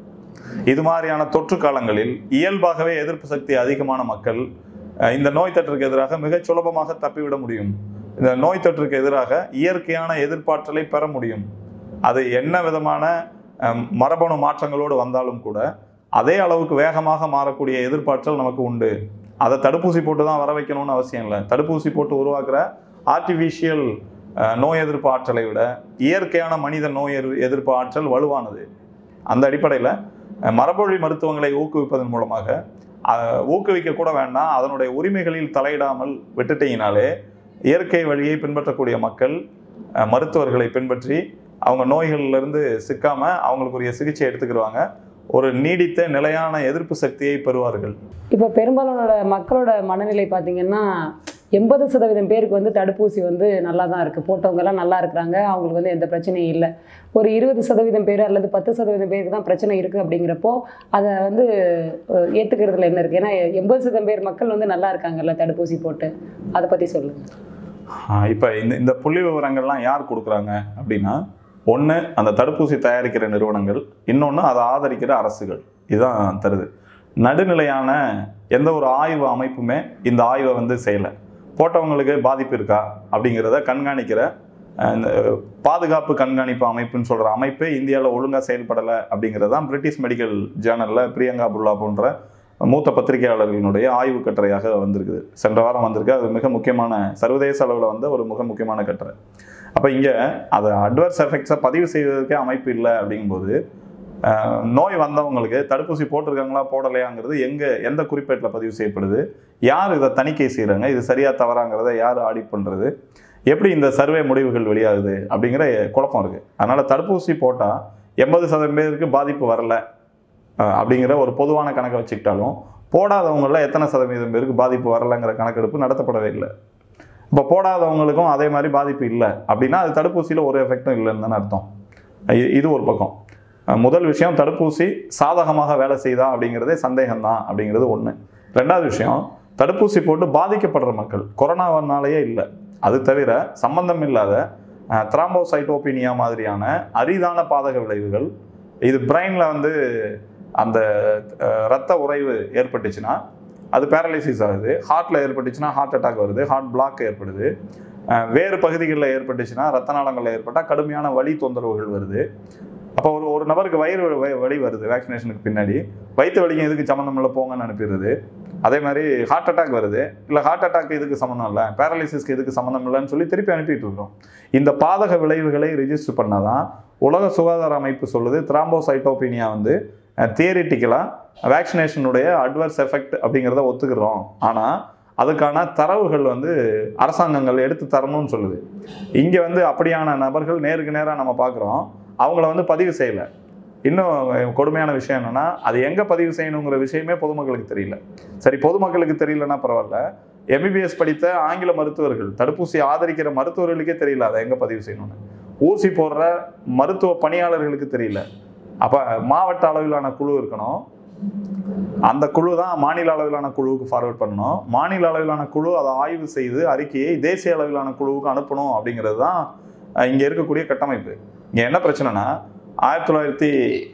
இது மாதிரியான தொற்று காலங்களில் இயல்பாகவே எதிர்ப்பு சக்தி அதிகமான மக்கள் அஹ், இந்த நோய் தொற்றுக்கு எதிராக மிகச் சுலபமாக தப்பிவிட முடியும் இந்த நோய் தொற்றுக்கு எதிராக இயற்கையான எதிர்ப்பாற்றலை பெற முடியும் அது என்ன விதமான அஹ், மரபணு மாற்றங்களோடு வந்தாலும் கூட அதே அளவுக்கு வேகமாக மாறக்கூடிய எதிர்ப்பாற்றல் நமக்கு உண்டு அதை தடுப்பூசி போட்டு தான் வர வைக்கணும்னு அவசியம் இல்லை தடுப்பூசி போட்டு உருவாக்குற ஆர்டிஃபிஷியல் நோய் எதிர்ப்பு ஆற்றலை விட இயற்கையான மனித நோய் எதிர்- எதிர்ப்பு ஆற்றல் வலுவானது அந்த அடிப்படையில் மரபொழி மருத்துவங்களை ஊக்குவிப்பதன் மூலமாக அஹ், ஊக்குவிக்க கூட வேண்டாம் அதனுடைய உரிமைகளில் தலையிடாமல் விட்டுட்டீங்கனாலே இயற்கை வழியை பின்பற்றக்கூடிய மக்கள் அஹ், மருத்துவர்களை பின்பற்றி அவங்க நோய்கள்ல இருந்து சிக்காம அவங்களுக்குரிய சிகிச்சை எடுத்துக்கிடுவாங்க ஒரு நீடித்த நிலையான எதிர்ப்பு சக்தியை பெறுவார்கள் இப்போ பெரும்பாலானோட மக்களோட மனநிலை பார்த்தீங்கன்னா எண்பது சதவீதம் பேருக்கு வந்து தடுப்பூசி வந்து நல்லா தான் இருக்குது போட்டவங்கெல்லாம் நல்லா இருக்கிறாங்க அவங்களுக்கு வந்து எந்த பிரச்சனையும் இல்லை ஒரு இருபது சதவீதம் பேர் அல்லது பத்து சதவீதம் பேருக்கு தான் பிரச்சனை இருக்குது அப்படிங்கிறப்போ அதை வந்து அஹ், ஏத்துக்கிறதுல என்ன இருக்குது ஏன்னா எண்பது சதவீதம் பேர் மக்கள் வந்து நல்லா இருக்காங்கல்ல தடுப்பூசி போட்டு அதை பற்றி சொல்லுங்கள் இப்போ இந்த இந்த புள்ளி விவரங்கள்லாம் யார் கொடுக்குறாங்க அப்படின்னா ஒன்று அந்த தடுப்பூசி தயாரிக்கிற நிறுவனங்கள் இன்னொன்று அதை ஆதரிக்கிற அரசுகள் இதுதான் தருது நடுநிலையான எந்த ஒரு ஆய்வு அமைப்புமே இந்த ஆய்வை வந்து செய்யலை போட்டவங்களுக்கு பாதிப்பு இருக்கா அப்படிங்கிறத கண்காணிக்கிற அஹ், இந்த பாதுகாப்பு கண்காணிப்பு அமைப்புன்னு சொல்கிற அமைப்பு இந்தியாவில் ஒழுங்காக செயல்படலை அப்படிங்கிறது தான் பிரிட்டிஷ் மெடிக்கல் ஜேர்னலில் பிரியங்கா புல்லா போன்ற மூத்த பத்திரிகையாளர்களினுடைய ஆய்வு கட்டுரையாக வந்திருக்குது சென்ற வாரம் வந்திருக்கு அது மிக முக்கியமான சர்வதேச அளவில் வந்த ஒரு மிக முக்கியமான கட்டுரை அப்போ இங்கே அதை அட்வர்ஸ் எஃபெக்ட்ஸை பதிவு செய்வதற்கே அமைப்பு இல்லை அப்படிங்கும்போது அஹ், நோய் வந்தவங்களுக்கு தடுப்பூசி போட்டிருக்காங்களா போடலையாங்கிறது எங்கே எந்த குறிப்பேட்டில் பதிவு செய்யப்படுது யார் இதை தணிக்கை செய்கிறாங்க இது சரியா தவறாங்கிறத யார் ஆடிட் பண்ணுறது எப்படி இந்த சர்வே முடிவுகள் வெளியாகுது அப்படிங்கிற குழப்பம் இருக்குது அதனால் தடுப்பூசி போட்டால் எண்பது சதவீதம் பேருக்கு பாதிப்பு வரல அஹ், அப்படிங்கிற ஒரு பொதுவான கணக்கை வச்சுக்கிட்டாலும் போடாதவங்களில் எத்தனை சதவீதம் பேருக்கு பாதிப்பு வரலைங்கிற கணக்கெடுப்பு நடத்தப்படவே இல்லை இப்போ போடாதவங்களுக்கும் அதே மாதிரி பாதிப்பு இல்லை அப்படின்னா அது தடுப்பூசியில் ஒரு எஃபெக்டும் இல்லைன்னு தானே அர்த்தம் இ- இது ஒரு பக்கம் அஹ் முதல் விஷயம் தடுப்பூசி சாதகமாக வேலை செய்தா அப்படிங்கிறதே சந்தேகம்தான் அப்படிங்கிறது ஒன்று ரெண்டாவது விஷயம் தடுப்பூசி போட்டு பாதிக்கப்படுற மக்கள் கொரோனாவனாலேயே இல்லை அது தவிர சம்பந்தம் இல்லாத த்ராம்போசைட்டோபினியா மாதிரியான அரிதான பாதக விளைவுகள் இது பிரெயினில் வந்து அந்த அஹ், ரத்த உறைவு ஏற்பட்டுச்சுன்னா அது பேரலைசிஸ் ஆகுது ஹார்ட்டில் ஏற்பட்டுச்சுன்னா ஹார்ட் அட்டாக் வருது ஹார்ட் பிளாக் ஏற்படுது அஹ், வேறு பகுதிகளில் ஏற்பட்டுச்சுன்னா ரத்த நாளங்களில் ஏற்பட்டால் கடுமையான வலி தொந்தரவுகள் வருது அப்போ ஒரு ஒரு நபருக்கு வயிறு வ- வலி வருது வேக்சினேஷனுக்கு பின்னாடி வயிற்று வலிக்கும் இதுக்கு சம்மந்தம் இல்லை போங்கன்னு அனுப்பிடுறது அதே மாதிரி ஹார்ட் அட்டாக் வருது இல்லை ஹார்ட் அட்டாக் இதுக்கு சம்மந்தம் இல்லை பேரலைசிஸ்க்கு இதுக்கு சம்மந்தம் இல்லைன்னு சொல்லி திருப்பி அனுப்பிட்டு இருக்கோம் இந்த பாதக விளைவுகளை ரிஜிஸ்டர் பண்ணாதான் உலக சுகாதார அமைப்பு சொல்லுது த்ராம்போசைட்டோபினியா வந்து தியரிட்டிக்கலாக வேக்சினேஷனுடைய அட்வர்ஸ் எஃபெக்ட் அப்படிங்கிறத ஒத்துக்கிறோம் ஆனால் அதுக்கான தரவுகள் வந்து அரசாங்கங்கள் எடுத்து தரணும்னு சொல்லுது இங்கே வந்து அப்படியான நபர்கள் நேருக்கு நேராக நம்ம பார்க்குறோம் அவங்கள வந்து பதிவு செய்யலை இன்னும் கொடுமையான விஷயம் என்னன்னா அது எங்கே பதிவு செய்யணுங்கிற விஷயமே பொதுமக்களுக்கு தெரியல சரி பொதுமக்களுக்கு தெரியலன்னா பரவாயில்ல எம்பிபிஎஸ் படித்த ஆங்கில மருத்துவர்கள் தடுப்பூசி ஆதரிக்கிற மருத்துவர்களுக்கே தெரியல அதை எங்கே பதிவு செய்யணும்னு ஊசி போடுற மருத்துவ பணியாளர்களுக்கு தெரியல அப்போ மாவட்ட அளவிலான குழு இருக்கணும் அந்த குழு தான் மாநில அளவிலான குழுவுக்கு ஃபார்வர்ட் பண்ணணும் மாநில அளவிலான குழு அதை ஆய்வு செய்து அறிக்கையை தேசிய அளவிலான குழுவுக்கு அனுப்பணும் அப்படிங்கிறது தான் அஹ், இங்க இருக்கக்கூடிய கட்டமைப்பு இங்க என்ன பிரச்சனைனா ஆயிரத்தி தொள்ளாயிரத்தி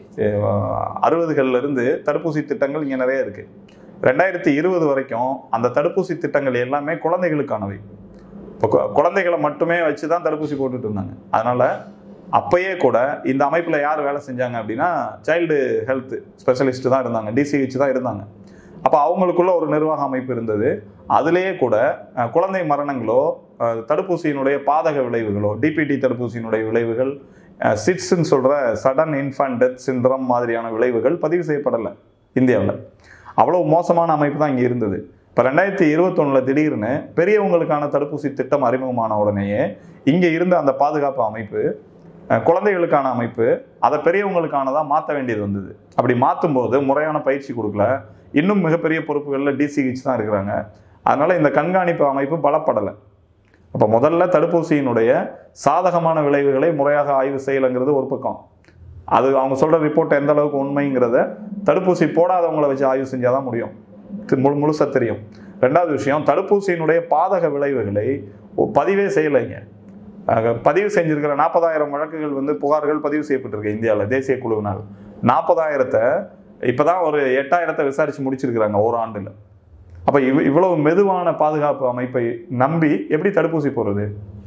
அறுபதுகள்ல இருந்து தடுப்பூசி திட்டங்கள் இங்க நிறைய இருக்கு ரெண்டாயிரத்தி இருபது வரைக்கும் அந்த தடுப்பூசி திட்டங்கள் எல்லாமே குழந்தைகளுக்கானவை இப்போ கு- குழந்தைகளை மட்டுமே வச்சு தான் தடுப்பூசி போட்டுட்டு இருந்தாங்க அதனால அப்பயே கூட இந்த அமைப்பில் யார் வேலை செஞ்சாங்க அப்படின்னா சைல்டு ஹெல்த் ஸ்பெஷலிஸ்ட் தான் இருந்தாங்க டிசிஹெச் தான் இருந்தாங்க அப்போ அவங்களுக்குள்ள ஒரு நிர்வாக அமைப்பு இருந்தது அதுலேயே கூட அஹ், குழந்தை மரணங்களோ அஹ், தடுப்பூசியினுடைய பாதக விளைவுகளோ டிபிடி தடுப்பூசியினுடைய விளைவுகள் சிட்ஸ்ன்னு சொல்கிற சடன் இன்ஃபன்ட் டெத் சிண்ட்ரம் மாதிரியான விளைவுகள் பதிவு செய்யப்படலை இந்தியாவில் அவ்வளோ மோசமான அமைப்பு தான் இங்கே இருந்தது இப்போ ரெண்டாயிரத்தி இருபத்தொன்னில் திடீர்னு பெரியவங்களுக்கான தடுப்பூசி திட்டம் அறிமுகமான உடனேயே இங்கே இருந்த அந்த பாதுகாப்பு அமைப்பு அஹ், குழந்தைகளுக்கான அமைப்பு அதை பெரியவங்களுக்கானதாக மாற்ற வேண்டியது வந்தது அப்படி மாற்றும் போது முறையான பயிற்சி கொடுக்கல இன்னும் மிகப்பெரிய பொறுப்புகளில் டிசிஹெச் தான் இருக்கிறாங்க அதனால இந்த கண்காணிப்பு அமைப்பு பலப்படலை அப்போ முதல்ல தடுப்பூசியினுடைய சாதகமான விளைவுகளை முறையாக ஆய்வு செய்யலைங்கிறது ஒரு பக்கம் அது அவங்க சொல்கிற ரிப்போர்ட் எந்த அளவுக்கு உண்மைங்கிறத தடுப்பூசி போடாதவங்கள வச்சு ஆய்வு செஞ்சால் தான் முடியும் தி- முழு முழுசாக தெரியும் ரெண்டாவது விஷயம் தடுப்பூசியினுடைய பாதக விளைவுகளை ஒ- பதிவே செய்யலைங்க ஆக, பதிவு செஞ்சிருக்கிற நாற்பதாயிரம் வழக்குகள் வந்து புகார்கள் பதிவு செய்யப்பட்டிருக்கு இந்தியாவில் தேசிய குழுவினால் நாற்பதாயிரத்தை இப்போதான் ஒரு எட்டாயிரத்தை விசாரித்து முடிச்சிருக்கிறாங்க ஒரு ஆண்டில் அப்போ இவ் இவ்வளவு மெதுவான பாதுகாப்பு அமைப்பை நம்பி எப்படி தடுப்பூசி போடுறது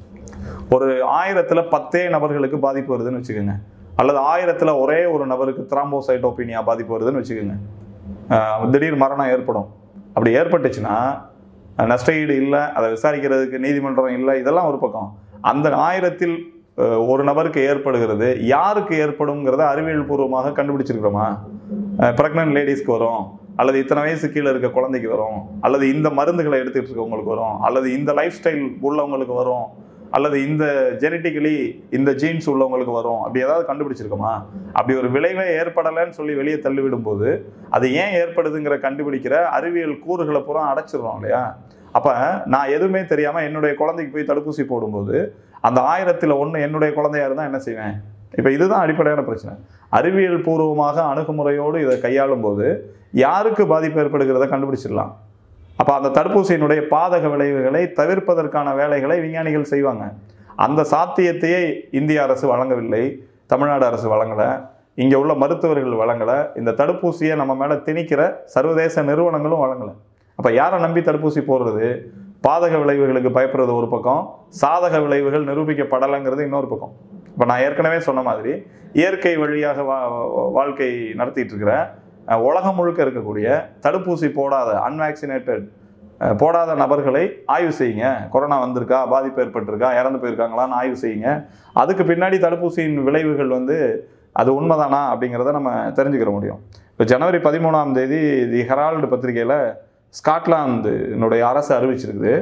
ஒரு ஆயிரத்தில் பத்தே நபர்களுக்கு பாதிப்பு வருதுன்னு வச்சுக்கோங்க அல்லது ஆயிரத்தில் ஒரே ஒரு நபருக்கு த்ராம்போசைட்டோபீனியா பாதிப்பு வருதுன்னு வச்சுக்கோங்க ஆஹ் திடீர் மரணம் ஏற்படும் அப்படி ஏற்பட்டுச்சுன்னா அஹ் நஷ்டஈடு இல்லை அதை விசாரிக்கிறதுக்கு நீதிமன்றம் இல்லை இதெல்லாம் ஒரு பக்கம் அந்த ஆயிரத்தில் அஹ், ஒரு நபருக்கு ஏற்படுகிறது யாருக்கு ஏற்படுங்கிறத அறிவியல் பூர்வமாக கண்டுபிடிச்சிருக்கிறோமா ப்ரெக்னென்ட் லேடிஸ்க்கு வரும் அல்லது இத்தனை வயசு கீழே இருக்க குழந்தைக்கு வரும் அல்லது இந்த மருந்துகளை எடுத்துட்டு இருக்கவங்களுக்கு வரும் அல்லது இந்த லைஃப் ஸ்டைல் உள்ளவங்களுக்கு வரும் அல்லது இந்த ஜெனட்டிக்கலி இந்த ஜீன்ஸ் உள்ளவங்களுக்கு வரும் அப்படி ஏதாவது கண்டுபிடிச்சிருக்கோமா அப்படி ஒரு விளைவே ஏற்படலைன்னு சொல்லி வெளியே தள்ளிவிடும் போது அது ஏன் ஏற்படுதுங்கிற கண்டுபிடிக்கிற அறிவியல் கூறுகளை பூரா அடைச்சிடுறோம் இல்லையா அப்போ நான் எதுவுமே தெரியாமல் என்னுடைய குழந்தைக்கு போய் தடுப்பூசி போடும்போது அந்த ஆயிரத்தில் ஒன்று என்னுடைய குழந்தையா இருந்தால் என்ன செய்வேன் இப்போ இதுதான் அடிப்படையான பிரச்சனை அறிவியல் பூர்வமாக அணுகுமுறையோடு இதை கையாளும் போது யாருக்கு பாதிப்பு ஏற்படுகிறத கண்டுபிடிச்சிடலாம் அப்போ அந்த தடுப்பூசியினுடைய பாதக விளைவுகளை தவிர்ப்பதற்கான வேலைகளை விஞ்ஞானிகள் செய்வாங்க அந்த சாத்தியத்தையே இந்திய அரசு வழங்கவில்லை தமிழ்நாடு அரசு வழங்கலை இங்கே உள்ள மருத்துவர்கள் வழங்கலை இந்த தடுப்பூசியை நம்ம மேலே திணிக்கிற சர்வதேச நிறுவனங்களும் வழங்கலை அப்போ யாரை நம்பி தடுப்பூசி போடுறது பாதக விளைவுகளுக்கு பயப்படுறது ஒரு பக்கம் சாதக விளைவுகள் நிரூபிக்கப்படலைங்கிறது இன்னொரு பக்கம் இப்போ நான் ஏற்கனவே சொன்ன மாதிரி இயற்கை வழியாக வா வாழ்க்கை நடத்திட்டு இருக்கிற அஹ், உலகம் முழுக்க இருக்கக்கூடிய தடுப்பூசி போடாத அன்வேக்சினேட்டட் போடாத நபர்களை ஆய்வு செய்யுங்க கொரோனா வந்திருக்கா பாதிப்பு ஏற்பட்டிருக்கா இறந்து போயிருக்காங்களான்னு ஆய்வு செய்யுங்க அதுக்கு பின்னாடி தடுப்பூசியின் விளைவுகள் வந்து அது உண்மைதானா அப்படிங்கிறத நம்ம தெரிஞ்சுக்கிற முடியும் இப்போ ஜனவரி பதிமூணாம் தேதி தி ஹெரால்டு பத்திரிகையில் ஸ்காட்லாந்துனுடைய அரசு அறிவிச்சிருக்குது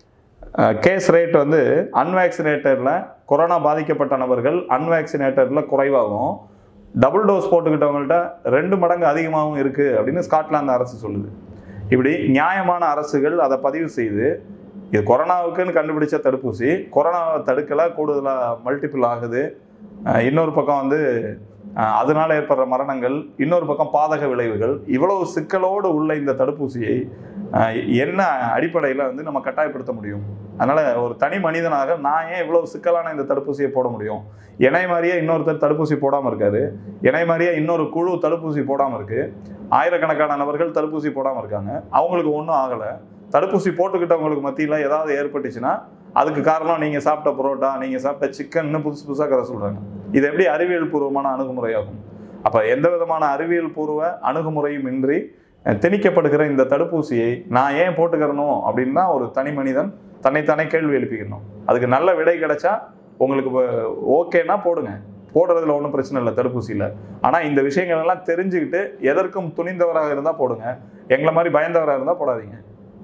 கேஸ் ரேட் வந்து அன்வேக்சினேட்டரில் கொரோனா பாதிக்கப்பட்ட நபர்கள் அன்வேக்சினேட்டரில் குறைவாகவும் டபுள் டோஸ் போட்டுக்கிட்டவங்கள்ட்ட ரெண்டு மடங்கு அதிகமாகவும் இருக்குது அப்படின்னு ஸ்காட்லாந்து அரசு சொல்லுது இப்படி நியாயமான அரசுகள் அதை பதிவு செய்து இது கொரோனாவுக்குன்னு கண்டுபிடிச்ச தடுப்பூசி கொரோனாவை தடுக்கலை கூடுதலாக மல்டிபிள் ஆகுது அஹ் இன்னொரு பக்கம் வந்து அஹ் அதனால ஏற்படுற மரணங்கள் இன்னொரு பக்கம் பாதக விளைவுகள் இவ்வளவு சிக்கலோடு உள்ள இந்த தடுப்பூசியை அஹ் என்ன அடிப்படையில் வந்து நம்ம கட்டாயப்படுத்த முடியும் அதனால ஒரு தனி மனிதனாக நான் ஏன் இவ்வளவு சிக்கலான இந்த தடுப்பூசியை போட முடியும் என்னை மாதிரியே இன்னொருத்தர் தடுப்பூசி போடாமல் இருக்காரு என்னை மாதிரியே இன்னொரு குழு தடுப்பூசி போடாமல் இருக்கு ஆயிரக்கணக்கான நபர்கள் தடுப்பூசி போடாமல் இருக்காங்க அவங்களுக்கு ஒன்றும் ஆகலை தடுப்பூசி போட்டுக்கிட்டவங்களுக்கு மத்தியில் ஏதாவது ஏற்பட்டுச்சுன்னா அதுக்கு காரணம் நீங்கள் சாப்பிட்ட புரோட்டா நீங்கள் சாப்பிட்ட சிக்கன்னு புதுசு புதுசாக கதை சொல்கிறாங்க இது எப்படி அறிவியல் பூர்வமான அணுகுமுறையாகும் அப்போ எந்த விதமான அறிவியல் பூர்வ அணுகுமுறையும் இன்றி அஹ், திணிக்கப்படுகிற இந்த தடுப்பூசியை நான் ஏன் போட்டுக்கிறணும் அப்படின்னு தான் ஒரு தனி மனிதன் தன்னைத்தானே கேள்வி எழுப்பிக்கணும் அதுக்கு நல்ல விடை கிடைச்சா உங்களுக்கு ஓகேன்னா போடுங்க போடுறதுல ஒன்றும் பிரச்சனை இல்லை தடுப்பூசியில் ஆனால் இந்த விஷயங்கள் எல்லாம் தெரிஞ்சுக்கிட்டு எதற்கும் துணிந்தவராக இருந்தால் போடுங்க எங்களை மாதிரி பயந்தவராக இருந்தால் போடாதீங்க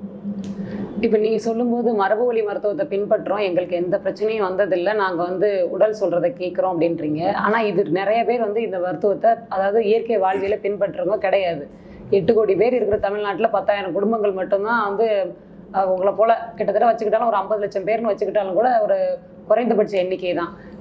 இப்போ நீங்க சொல்லும்போது மரபு வழி மருத்துவத்தை பின்பற்றோம் எங்களுக்கு எந்த பிரச்சனையும் வந்ததில்லை நாங்க வந்து உடல் சொல்றதை கேட்குறோம் அப்படின்றீங்க ஆனா இது நிறைய பேர் வந்து இந்த மருத்துவத்தை அதாவது இயற்கை வாழ்வியல பின்பற்றுறவங்க கிடையாது எட்டு கோடி பேர் இருக்கிற தமிழ்நாட்டில் பத்தாயிரம் குடும்பங்கள் மட்டும்தான் வந்து அஹ், உங்களை போல கிட்டத்தட்ட வச்சுக்கிட்டாலும் ஒரு ஐம்பது லட்சம் பேர்னு வச்சுக்கிட்டாலும் கூட ஒரு குறைந்தபட்ச எண்ணிக்கை தான்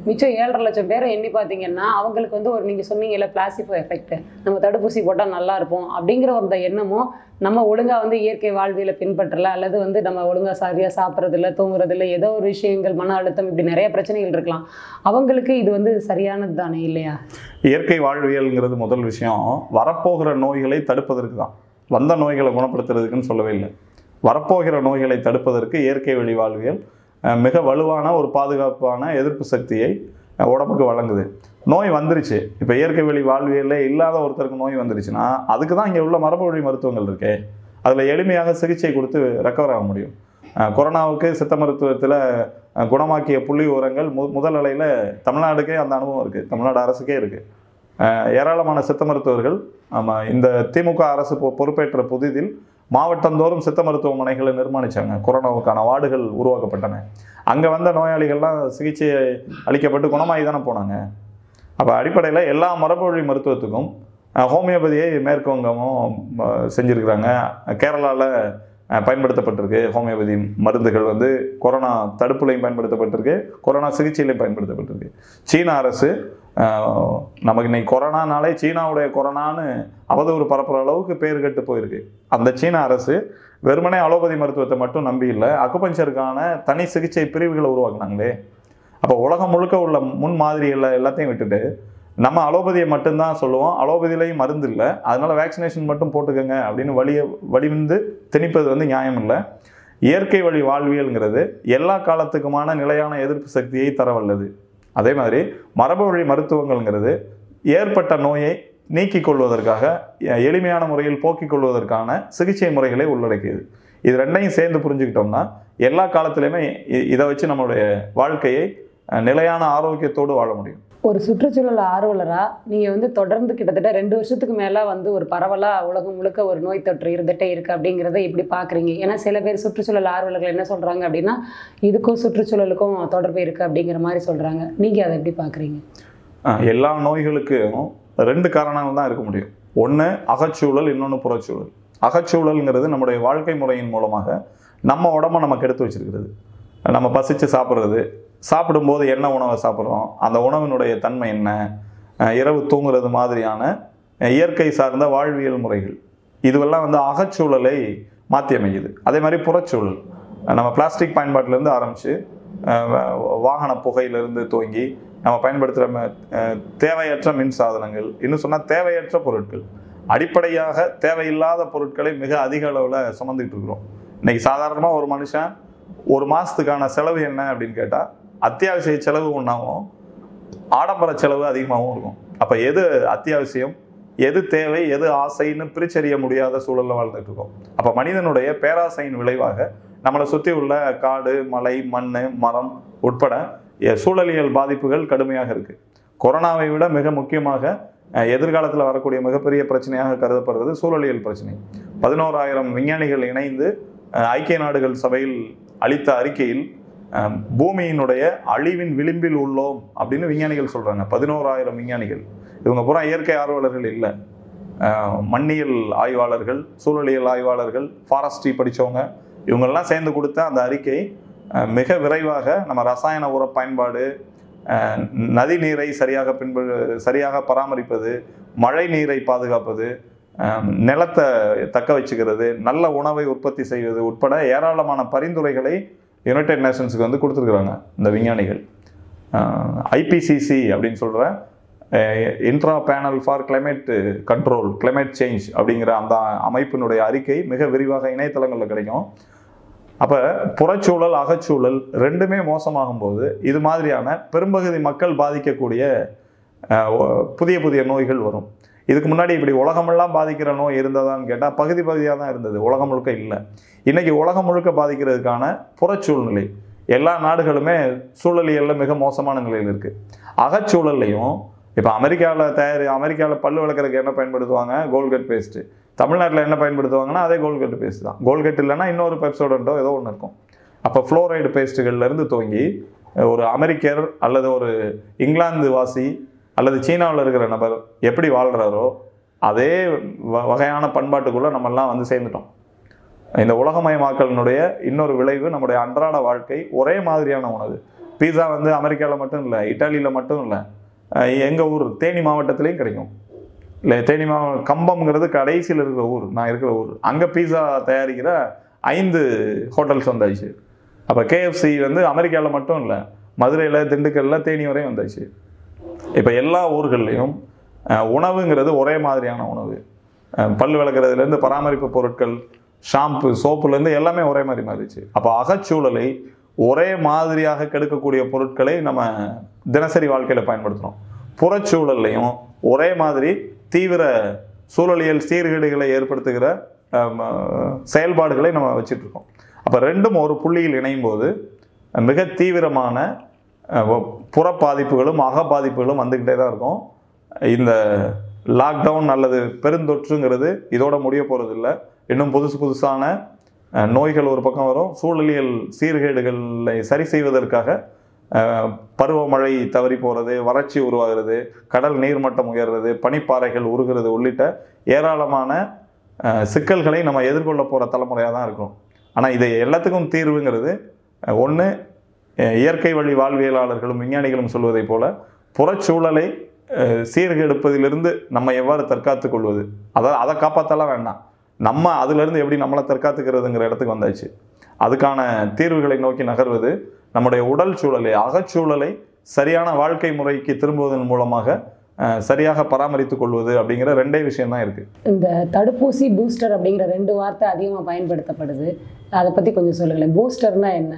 மிச்சம் ஏழரை லட்சம் பேரை எண்ணி பார்த்தீங்கன்னா அவங்களுக்கு வந்து ஒரு நீங்கள் சொன்னீங்கல்ல பிளாசிபோ எஃபெக்ட் நம்ம தடுப்பூசி போட்டால் நல்லா இருப்போம் அப்படிங்கிற ஒரு எண்ணமும் நம்ம ஒழுங்காக வந்து இயற்கை வாழ்வியலை பின்பற்றல அல்லது வந்து நம்ம ஒழுங்காக சரியாக சாப்பிட்றதில்ல தூங்குறதில்ல ஏதோ ஒரு விஷயங்கள் மன அழுத்தம் இப்படி நிறைய பிரச்சனைகள் இருக்கலாம் அவங்களுக்கு இது வந்து சரியானது தானே இல்லையா இயற்கை வாழ்வியல்ங்கிறது முதல் விஷயம் வரப்போகிற நோய்களை தடுப்பதற்கு தான் வந்த நோய்களை குணப்படுத்துறதுக்குன்னு சொல்லவே இல்லை வரப்போகிற நோய்களை தடுப்பதற்கு இயற்கை வழி வாழ்வியல் அஹ், மிக வலுவான ஒரு பாதுகாப்பான எதிர்ப்பு சக்தியை அஹ், உடம்புக்கு வழங்குது நோய் வந்துருச்சு இப்போ இயற்கை வழி வாழ்வியல்ல இல்லாத ஒருத்தருக்கு நோய் வந்துருச்சுன்னா அதுக்கு தான் இங்கே உள்ள மரபு வழி மருத்துவங்கள் இருக்கே அதில் எளிமையாக சிகிச்சை கொடுத்து ரெக்கவர் ஆக முடியும் அஹ், கொரோனாவுக்கு சித்த மருத்துவத்தில் குணமாக்கிய புள்ளி உரங்கள் மு முதல் அலையில் தமிழ்நாடுக்கே அந்த அனுபவம் இருக்குது தமிழ்நாடு அரசுக்கே இருக்குது ஏராளமான சித்த மருத்துவர்கள் ஆமாம் இந்த திமுக அரசு பொ- பொறுப்பேற்ற புதிதில் மாவட்டந்தோறும் சித்த மருத்துவமனைகளை நிர்மாணிச்சாங்க கொரோனாவுக்கான வார்டுகள் உருவாக்கப்பட்டன அங்கே வந்த நோயாளிகள்லாம் சிகிச்சை அளிக்கப்பட்டு குணமாகி தானே போனாங்க அப்போ அடிப்படையில் எல்லா மரபு வழி மருத்துவத்துக்கும் அஹ், ஹோமியோபதியை மேற்கவங்கமும் அஹ், செஞ்சிருக்கிறாங்க கேரளாவில் பயன்படுத்தப்பட்டிருக்கு ஹோமியோபதி மருந்துகள் வந்து கொரோனா தடுப்புலையும் பயன்படுத்தப்பட்டிருக்கு கொரோனா சிகிச்சையிலையும் பயன்படுத்தப்பட்டிருக்கு சீன அரசு அஹ், நமக்கு இன்னைக்கு கொரோனானாலே சீனாவுடைய கொரோனான்னு அவதூறு பரப்புற அளவுக்கு பேர் கெட்டு போயிருக்கு அந்த சீன அரசு வெறுமனே அலோபதி மருத்துவத்தை மட்டும் நம்பி இல்லை அக்குபஞ்சருக்கான தனி சிகிச்சை பிரிவுகளை உருவாக்குனாங்களே அப்போ உலகம் முழுக்க உள்ள முன் மாதிரிகளை எல்லாத்தையும் விட்டுட்டு நம்ம அலோபதியை மட்டும்தான் சொல்லுவோம் அலோபதியிலையும் மருந்து இல்லை அதனால வேக்சினேஷன் மட்டும் போட்டுக்கோங்க அப்படின்னு வழியை வழிவிந்து திணிப்பது வந்து நியாயம் இல்லை இயற்கை வழி வாழ்வியல்ங்கிறது எல்லா காலத்துக்குமான நிலையான எதிர்ப்பு சக்தியை தர வல்லது அதே மாதிரி மரபு வழி மருத்துவங்கள்ங்கிறது ஏற்பட்ட நோயை நீக்கிக் கொள்வதற்காக எ- எளிமையான முறையில் போக்கிக் கொள்வதற்கான சிகிச்சை முறைகளை உள்ளடக்கியது இது ரெண்டையும் சேர்ந்து புரிஞ்சுக்கிட்டோம்னா எல்லா காலத்திலையுமே இ- இதை வச்சு நம்மளுடைய வாழ்க்கையை அஹ், நிலையான ஆரோக்கியத்தோடு வாழ முடியும் ஒரு சுற்றுச்சூழல் ஆர்வலராக நீங்கள் வந்து தொடர்ந்து கிட்டத்தட்ட ரெண்டு வருஷத்துக்கு மேலே வந்து ஒரு பரவலாக உலகம் முழுக்க ஒரு நோய் தொற்று இருந்துகிட்டே இருக்குது அப்படிங்கிறத எப்படி பார்க்குறீங்க ஏன்னா சில பேர் சுற்றுச்சூழல் ஆர்வலர்கள் என்ன சொல்கிறாங்க அப்படின்னா இதுக்கும் சுற்றுச்சூழலுக்கும் தொடர்பு இருக்குது அப்படிங்கிற மாதிரி சொல்கிறாங்க நீங்கள் அதை எப்படி பார்க்குறீங்க அஹ், எல்லா நோய்களுக்கும் ரெண்டு காரணங்கள் தான் இருக்க முடியும் ஒன்று அகச்சூழல் இன்னொன்று புறச்சூழல் அகச்சூழல்ங்கிறது நம்முடைய வாழ்க்கை முறையின் மூலமாக நம்ம உடம்ப நமக்கு எடுத்து வச்சிருக்கிறது நம்ம பசிச்சு சாப்பிட்றது சாப்பிடும்போது என்ன உணவை சாப்பிட்றோம் அந்த உணவினுடைய தன்மை என்ன அஹ், இரவு தூங்குறது மாதிரியான அஹ், இயற்கை சார்ந்த வாழ்வியல் முறைகள் இதுவெல்லாம் வந்து அகச்சூழலை மாற்றி அமைக்குது அதே மாதிரி புறச்சூழல் அஹ், நம்ம பிளாஸ்டிக் பயன்பாட்டிலேருந்து ஆரம்பித்து வாகன புகையிலிருந்து துவங்கி நம்ம பயன்படுத்துகிற தேவையற்ற மின் சாதனங்கள் இன்னும் சொன்னால் தேவையற்ற பொருட்கள் அடிப்படையாக தேவையில்லாத பொருட்களை மிக அதிக அளவில் சுமந்துக்கிட்டு இருக்கிறோம் இன்னைக்கு சாதாரணமாக ஒரு மனுஷன் ஒரு மாதத்துக்கான செலவு என்ன அப்படின்னு கேட்டால் அத்தியாவசிய செலவு ஒன்றாகவும் ஆடம்பர செலவு அதிகமாகவும் இருக்கும் அப்போ எது அத்தியாவசியம் எது தேவை எது ஆசைன்னு பிரிச்சறிய முடியாத சூழல்ல வாழ்ந்துட்டு இருக்கோம் அப்போ மனிதனுடைய பேராசையின் விளைவாக நம்மளை சுற்றி உள்ள காடு மலை மண் மரம் உட்பட எ- சூழலியல் பாதிப்புகள் கடுமையாக இருக்கு கொரோனாவை விட மிக முக்கியமாக அஹ், எதிர்காலத்தில் வரக்கூடிய மிகப்பெரிய பிரச்சனையாக கருதப்படுறது சூழலியல் பிரச்சனை பதினோராயிரம் விஞ்ஞானிகள் இணைந்து அஹ், ஐக்கிய நாடுகள் சபையில் அளித்த அறிக்கையில் அஹ், பூமியினுடைய அழிவின் விளிம்பில் உள்ளோம் அப்படின்னு விஞ்ஞானிகள் சொல்றாங்க பதினோராயிரம் விஞ்ஞானிகள் இவங்க பூரா இயற்கை ஆர்வலர்கள் இல்லை அஹ், மண்ணியல் ஆய்வாளர்கள் சூழலியல் ஆய்வாளர்கள் ஃபாரஸ்ட்ரி படித்தவங்க இவங்கெல்லாம் சேர்ந்து கொடுத்த அந்த அறிக்கை அஹ், மிக விரைவாக நம்ம ரசாயன உர பயன்பாடு அஹ், நதி நீரை சரியாக பின்பு சரியாக பராமரிப்பது மழை நீரை பாதுகாப்பது அஹ், நிலத்தை தக்க வச்சுக்கிறது நல்ல உணவை உற்பத்தி செய்வது உட்பட ஏராளமான பரிந்துரைகளை யுனைடெட் நேஷன்ஸுக்கு வந்து கொடுத்துருக்குறாங்க இந்த விஞ்ஞானிகள் ஐபிசிசி அப்படின்னு சொல்கிற intra panel for climate control climate change அப்படிங்கிற அந்த அமைப்பினுடைய அறிக்கை மிக விரிவாக இணையதளங்களில் கிடைக்கும் அப்போ புறச்சூழல் அகச்சூழல் ரெண்டுமே மோசமாகும் போது இது மாதிரியான பெரும்பகுதி மக்கள் பாதிக்கக்கூடிய அஹ், ஒ- புதிய புதிய நோய்கள் வரும் இதுக்கு முன்னாடி இப்படி உலகமெல்லாம் பாதிக்கிற நோய் இருந்ததான்னு கேட்டால் பகுதி பகுதியாக தான் இருந்தது உலகம் முழுக்க இல்லை இன்னைக்கு உலகம் முழுக்க பாதிக்கிறதுக்கான புறச்சூழ்நிலை எல்லா நாடுகளுமே சூழலியல்ல மிக மோசமான நிலையில் இருக்குது அகச்சூழல்லையும் இப்போ அமெரிக்காவில் தயாரி அமெரிக்காவில் பல்லு விளக்குறதுக்கு என்ன பயன்படுத்துவாங்க கோல்கட் பேஸ்ட்டு தமிழ்நாட்டில் என்ன பயன்படுத்துவாங்கன்னா அதே கோல்கட் பேஸ்ட் தான் கோல்கட் இல்லைன்னா இன்னொரு பெப்சோடன்ட்டோ ஏதோ ஒன்று இருக்கும் அப்போ ஃப்ளோரைடு பேஸ்ட்டுகள்லேருந்து துவங்கி ஒரு அமெரிக்கர் அல்லது ஒரு இங்கிலாந்து வாசி அல்லது சீனாவில் இருக்கிற நபர் எப்படி வாழ்கிறாரோ அதே வ- வகையான பண்பாட்டுக்குள்ளே நம்மெல்லாம் வந்து சேர்ந்துட்டோம் இந்த உலகமயமாக்கலினுடைய இன்னொரு விளைவு நம்முடைய அன்றாட வாழ்க்கை ஒரே மாதிரியான உணவு பீஸா வந்து அமெரிக்காவில் மட்டும் இல்லை இட்டாலியில் மட்டும் இல்லை எங்கள் ஊர் தேனி மாவட்டத்திலையும் கிடைக்கும் இல்லை தேனி மாவட்டம் கம்பம்ங்கிறது கடைசியில் இருக்கிற ஊர் நான் இருக்கிற ஊர் அங்கே பீஸா தயாரிக்கிற ஐந்து ஹோட்டல்ஸ் வந்தாச்சு அப்போ கேஎஃப்சி வந்து அமெரிக்காவில் மட்டும் இல்லை மதுரையில் திண்டுக்கல்ல தேனி வரையும் வந்தாச்சு இப்போ எல்லா ஊர்கள்லையும் அஹ், உணவுங்கிறது ஒரே மாதிரியான உணவு அஹ், பல் விளக்குறதுலேருந்து பராமரிப்பு பொருட்கள் ஷாம்பு சோப்புலேருந்து எல்லாமே ஒரே மாதிரி மாறிடுச்சு அப்போ அகச்சூழலை ஒரே மாதிரியாக கெடுக்கக்கூடிய பொருட்களை நம்ம தினசரி வாழ்க்கையில் பயன்படுத்துகிறோம் புறச்சூழல்லையும் ஒரே மாதிரி தீவிர சூழலியல் சீர்கேடுகளை ஏற்படுத்துகிற அஹ், ம- செயல்பாடுகளை நம்ம வச்சுட்டு இருக்கோம் அப்போ ரெண்டும் ஒரு புள்ளியில் இணையும் போது மிக தீவிரமான அஹ், வ- புற பாதிப்புகளும் அக பாதிப்புகளும் வந்துக்கிட்டே தான் இருக்கும் இந்த லாக்டவுன் அல்லது பெருந்தொற்றுங்கிறது இதோட முடிய போகிறது இல்லை இன்னும் புதுசு புதுசான அஹ், நோய்கள் ஒரு பக்கம் வரும் சூழலியல் சீர்கேடுகளை சரி செய்வதற்காக அஹ், பருவமழை தவறி போகிறது வறட்சி உருவாகிறது கடல் நீர்மட்டம் உயர்றது பனிப்பாறைகள் உருகிறது உள்ளிட்ட ஏராளமான அஹ், சிக்கல்களை நம்ம எதிர்கொள்ள போகிற தலைமுறையாக தான் இருக்கும் ஆனால் இது எல்லாத்துக்கும் தீர்வுங்கிறது ஒன்று இயற்கை வழி வாழ்வியலாளர்களும் விஞ்ஞானிகளும் சொல்வதைப் போல புறச்சூழலை அஹ், சீர்கெடுப்பதிலிருந்து நம்ம எவ்வாறு தற்காத்துக் கொள்வது அதாவது அதை காப்பாற்றலாம் வேண்டாம் நம்ம அதிலிருந்து எப்படி நம்மளை தற்காத்துக்கிறதுங்கிற இடத்துக்கு வந்தாச்சு அதுக்கான தீர்வுகளை நோக்கி நகர்வது நம்முடைய உடல் சூழலை அகச்சூழலை சரியான வாழ்க்கை முறைக்கு திரும்புவதன் மூலமாக அஹ், சரியாக பராமரித்துக் கொள்வது அப்படிங்கிற ரெண்டே விஷயம் தான் இருக்குது இந்த தடுப்பூசி பூஸ்டர் அப்படிங்கிற ரெண்டு வார்த்தை அதிகமாக பயன்படுத்தப்படுது அதை பற்றி கொஞ்சம் சொல்லுங்களேன் பூஸ்டர்னா என்ன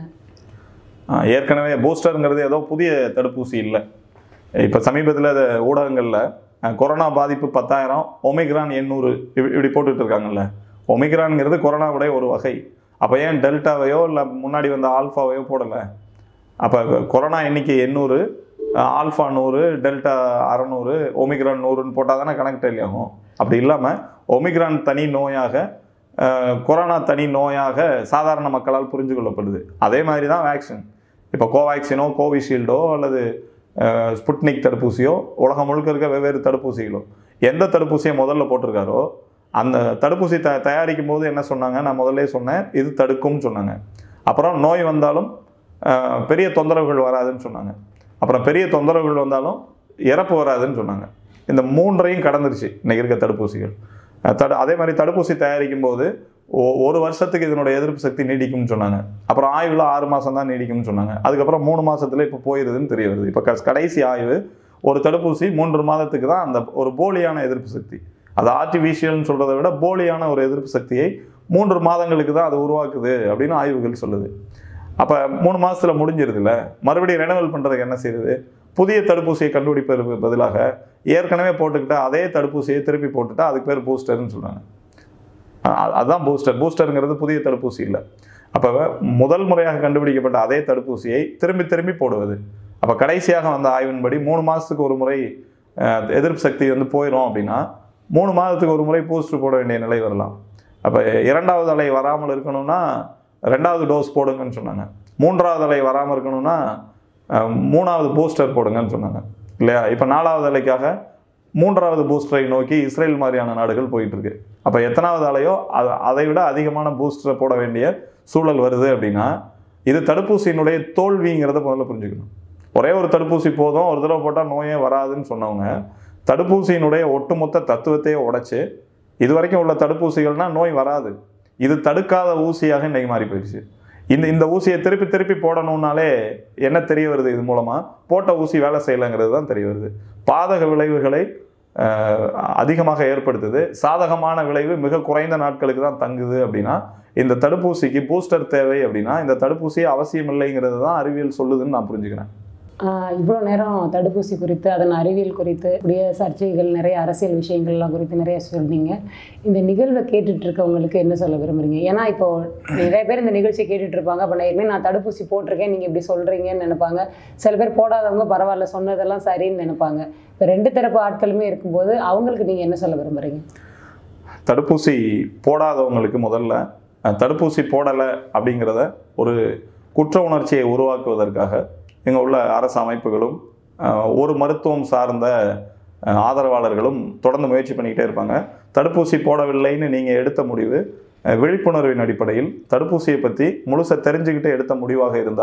ஆஹ் ஏற்கனவே பூஸ்டருங்கிறது ஏதோ புதிய தடுப்பூசி இல்லை இப்போ சமீபத்தில் ஊடகங்களில் கொரோனா பாதிப்பு பத்தாயிரம் ஒமிக்ரான் எண்ணூறு இப்படி இப்படி போட்டுட்டு இருக்காங்கல்ல ஒமிக்ரான்ங்கிறது கொரோனாவுடைய ஒரு வகை அப்போ ஏன் டெல்டாவையோ இல்லை முன்னாடி வந்த ஆல்ஃபாவையோ போடலை அப்போ கொரோனா எண்ணிக்கை எண்ணூறு ஆல்ஃபா நூறு டெல்டா அறநூறு ஒமிக்ரான் நூறுன்னு போட்டால் தானே கணக்கு டெல்லி ஆகும் அப்படி இல்லாமல் ஒமிக்ரான் தனி நோயாக அஹ், கொரோனா தனி நோயாக சாதாரண மக்களால் புரிஞ்சு கொள்ளப்படுது அதே மாதிரி தான் வேக்சின் இப்போ கோவேக்சினோ கோவிஷீல்டோ அல்லது அஹ், ஸ்புட்னிக் தடுப்பூசியோ உலகம் முழுக்க இருக்க வெவ்வேறு தடுப்பூசிகளோ எந்த தடுப்பூசியை முதல்ல போட்டிருக்காரோ அந்த தடுப்பூசி த தயாரிக்கும் போது என்ன சொன்னாங்க நான் முதல்ல சொன்னேன் இது தடுக்கும்னு சொன்னாங்க அப்புறம் நோய் வந்தாலும் அஹ், பெரிய தொந்தரவுகள் வராதுன்னு சொன்னாங்க அப்புறம் பெரிய தொந்தரவுகள் வந்தாலும் இறப்பு வராதுன்னு சொன்னாங்க இந்த மூன்றையும் கடந்துருச்சு இன்னைக்கு இருக்க தடுப்பூசிகள் அஹ் தடு அதே மாதிரி தடுப்பூசி தயாரிக்கும் போது ஒ- ஒரு வருஷத்துக்கு இதனுடைய எதிர்ப்பு சக்தி நீடிக்கும்னு சொன்னாங்க அப்புறம் ஆய்வில் ஆறு மாதம் தான் நீடிக்கும்னு சொன்னாங்க அதுக்கப்புறம் மூணு மாசத்துல இப்போ போயிருதுன்னு தெரிய வருது இப்போ க- கடைசி ஆய்வு ஒரு தடுப்பூசி மூன்று மாதத்துக்கு தான் அந்த ஒரு போலியான எதிர்ப்பு சக்தி அது ஆர்டிஃபிஷியல்னு சொல்றதை விட போலியான ஒரு எதிர்ப்பு சக்தியை மூன்று மாதங்களுக்கு தான் அது உருவாக்குது அப்படின்னு ஆய்வுகள் சொல்லுது அப்போ மூணு மாசத்துல முடிஞ்சிருதுல்ல மறுபடியும் ரெனவல் பண்ணுறதுக்கு என்ன செய்யுது புதிய தடுப்பூசியை கண்டுபிடிப்பதற்கு பதிலாக ஏற்கனவே போட்டுக்கிட்ட அதே தடுப்பூசியை திருப்பி போட்டுட்டா அதுக்கு பேர் பூஸ்டர்னு சொல்கிறாங்க அதுதான் பூஸ்டர் பூஸ்டருங்கிறது புதிய தடுப்பூசி இல்லை அப்போ முதல் முறையாக கண்டுபிடிக்கப்பட்ட அதே தடுப்பூசியை திரும்பி திரும்பி போடுவது அப்போ கடைசியாக வந்த ஆய்வின்படி மூணு மாதத்துக்கு ஒரு முறை அஹ், எதிர்ப்பு சக்தி வந்து போயிடும் அப்படின்னா மூணு மாதத்துக்கு ஒரு முறை பூஸ்டர் போட வேண்டிய நிலை வரலாம் அப்போ இரண்டாவது அலை வராமல் இருக்கணும்னா ரெண்டாவது டோஸ் போடுங்கன்னு சொன்னாங்க மூன்றாவது அலை வராமல் இருக்கணும்னா அஹ், மூணாவது பூஸ்டர் போடுங்கன்னு சொன்னாங்க இல்லையா இப்போ நாலாவது அலைக்காக மூன்றாவது பூஸ்டரை நோக்கி இஸ்ரேல் மாதிரியான நாடுகள் போயிட்டு இருக்கு அப்போ எத்தனாவது அலையோ அது- அதை விட அதிகமான பூஸ்டரை போட வேண்டிய சூழல் வருது அப்படின்னா இது தடுப்பூசியினுடைய தோல்விங்கிறத முதல்ல புரிஞ்சுக்கணும் ஒரே ஒரு தடுப்பூசி போதும் ஒரு தடவை போட்டால் நோயே வராதுன்னு சொன்னவங்க தடுப்பூசியினுடைய ஒட்டுமொத்த தத்துவத்தையே உடைச்சு இது வரைக்கும் உள்ள தடுப்பூசிகள்னா நோய் வராது இது தடுக்காத ஊசியாக இன்னைக்கு மாறி போயிடுச்சு இந்த இந்த ஊசியை திருப்பி திருப்பி போடணும்னாலே என்ன தெரிய வருது இது மூலமா போட்ட ஊசி வேலை செய்யலைங்கிறது தான் தெரிய வருது பாதக விளைவுகளை அஹ், அதிகமாக ஏற்படுத்துது சாதகமான விளைவு மிக குறைந்த நாட்களுக்கு தான் தங்குது அப்படின்னா இந்த தடுப்பூசிக்கு பூஸ்டர் தேவை அப்படின்னா இந்த தடுப்பூசி அவசியம் இல்லைங்கிறது தான் அறிவியல் சொல்லுதுன்னு நான் புரிஞ்சுக்கிறேன் இவ்வளோ நேரம் தடுப்பூசி குறித்து அதன் அறிவியல் குறித்து இப்படிய சர்ச்சைகள் நிறைய அரசியல் விஷயங்கள்லாம் குறித்து நிறைய சொன்னீங்க இந்த நிகழ்வை கேட்டுட்டு இருக்கவங்களுக்கு என்ன சொல்ல விரும்புறீங்க ஏன்னா இப்போ நிறைய பேர் இந்த நிகழ்ச்சியை கேட்டுட்டு இருப்பாங்க அப்போ நான் ஏற்கனவே நான் தடுப்பூசி போட்டிருக்கேன் நீங்கள் இப்படி சொல்கிறீங்கன்னு நினைப்பாங்க சில பேர் போடாதவங்க பரவாயில்ல சொன்னதெல்லாம் சரின்னு நினைப்பாங்க இப்போ ரெண்டு தரப்பு ஆட்களுமே இருக்கும்போது அவங்களுக்கு நீங்கள் என்ன சொல்ல விரும்புறீங்க தடுப்பூசி போடாதவங்களுக்கு முதல்ல அஹ், தடுப்பூசி போடலை அப்படிங்கிறத ஒரு குற்ற உணர்ச்சியை உருவாக்குவதற்காக இங்கே உள்ள அரசு அமைப்புகளும் அஹ், ஒரு மருத்துவம் சார்ந்த அஹ், ஆதரவாளர்களும் தொடர்ந்து முயற்சி பண்ணிக்கிட்டே இருப்பாங்க தடுப்பூசி போடவில்லைன்னு நீங்கள் எடுத்த முடிவு அஹ், விழிப்புணர்வின் அடிப்படையில் தடுப்பூசியை பற்றி முழுச தெரிஞ்சுக்கிட்டு எடுத்த முடிவாக இருந்தால்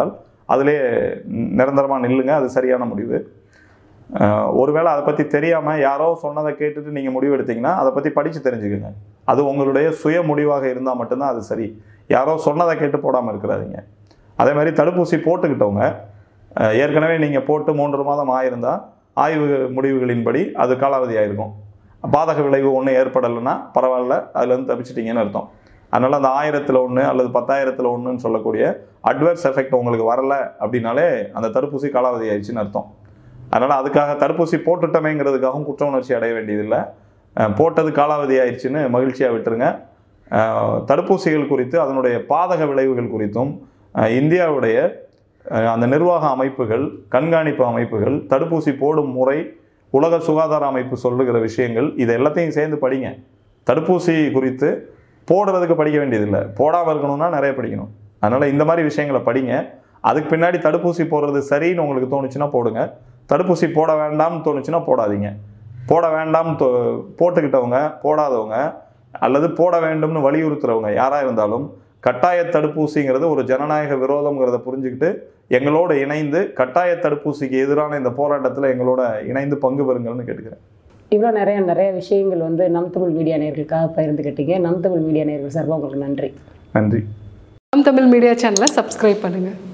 அதிலே நிரந்தரமாக நில்லுங்க அது சரியான முடிவு அஹ், ஒருவேளை அதை பற்றி தெரியாமல் யாரோ சொன்னதை கேட்டுட்டு நீங்கள் முடிவு எடுத்தீங்கன்னா அதை பற்றி படித்து தெரிஞ்சுக்கோங்க அது உங்களுடைய சுய முடிவாக இருந்தால் மட்டும்தான் அது சரி யாரோ சொன்னதை கேட்டு போடாமல் இருக்கிறாதீங்க அதே மாதிரி தடுப்பூசி போட்டுக்கிட்டவங்க அஹ், ஏற்கனவே நீங்கள் போட்டு மூன்று மாதம் ஆயிருந்தால் ஆய்வு முடிவுகளின்படி அது காலாவதி ஆயிருக்கும் பாதக விளைவு ஒன்றும் ஏற்படலைன்னா பரவாயில்ல அதுலேருந்து தப்பிச்சிட்டிங்கன்னு அர்த்தம் அதனால் அந்த ஆயிரத்தில் ஒன்று அல்லது பத்தாயிரத்தில் ஒன்றுன்னு சொல்லக்கூடிய அட்வர்ஸ் எஃபெக்ட் உங்களுக்கு வரல அப்படின்னாலே அந்த தடுப்பூசி காலாவதி ஆயிடுச்சுன்னு அர்த்தம் அதனால் அதுக்காக தடுப்பூசி போட்டுட்டோமேங்கிறதுக்காகவும் குற்ற உணர்ச்சி அடைய வேண்டியதில்லை அஹ் போட்டது காலாவதி ஆயிடுச்சுன்னு மகிழ்ச்சியாக விட்டுருங்க அஹ் தடுப்பூசிகள் குறித்து அதனுடைய பாதக விளைவுகள் குறித்தும் அஹ் இந்தியாவுடைய அஹ் அந்த நிர்வாக அமைப்புகள் கண்காணிப்பு அமைப்புகள் தடுப்பூசி போடும் முறை உலக சுகாதார அமைப்பு சொல்லுகிற விஷயங்கள் இது எல்லாத்தையும் சேர்ந்து படிங்க தடுப்பூசி குறித்து போடுறதுக்கு படிக்க வேண்டியதில்லை போடாமல் இருக்கணும்னா நிறைய படிக்கணும் அதனால் இந்த மாதிரி விஷயங்களை படிங்க அதுக்கு பின்னாடி தடுப்பூசி போடுறது சரின்னு உங்களுக்கு தோணுச்சுன்னா போடுங்க தடுப்பூசி போட வேண்டாம்னு தோணுச்சுன்னா போடாதீங்க போட வேண்டாம்னு தோ போட்டுக்கிட்டவங்க போடாதவங்க அல்லது போட வேண்டும்னு வலியுறுத்துறவங்க யாராக இருந்தாலும் கட்டாய தடுப்பூசிங்கிறது ஒரு ஜனநாயக விரோதம்ங்கிறத புரிஞ்சுக்கிட்டு எங்களோட இணைந்து கட்டாய தடுப்பூசிக்கு எதிரான இந்த போராட்டத்தில் எங்களோட இணைந்து பங்கு பெறுங்கள்னு கேட்டுக்கிறேன் இவ்வளோ நிறைய நிறைய விஷயங்கள் வந்து நம் தமிழ் மீடியா நேர்களுக்காக பகிர்ந்துக்கிட்டீங்க நம் தமிழ் மீடியா நேர்கள் சார்பாக உங்களுக்கு நன்றி நன்றி நம் தமிழ் மீடியா சேனலை சப்ஸ்கிரைப் பண்ணுங்கள்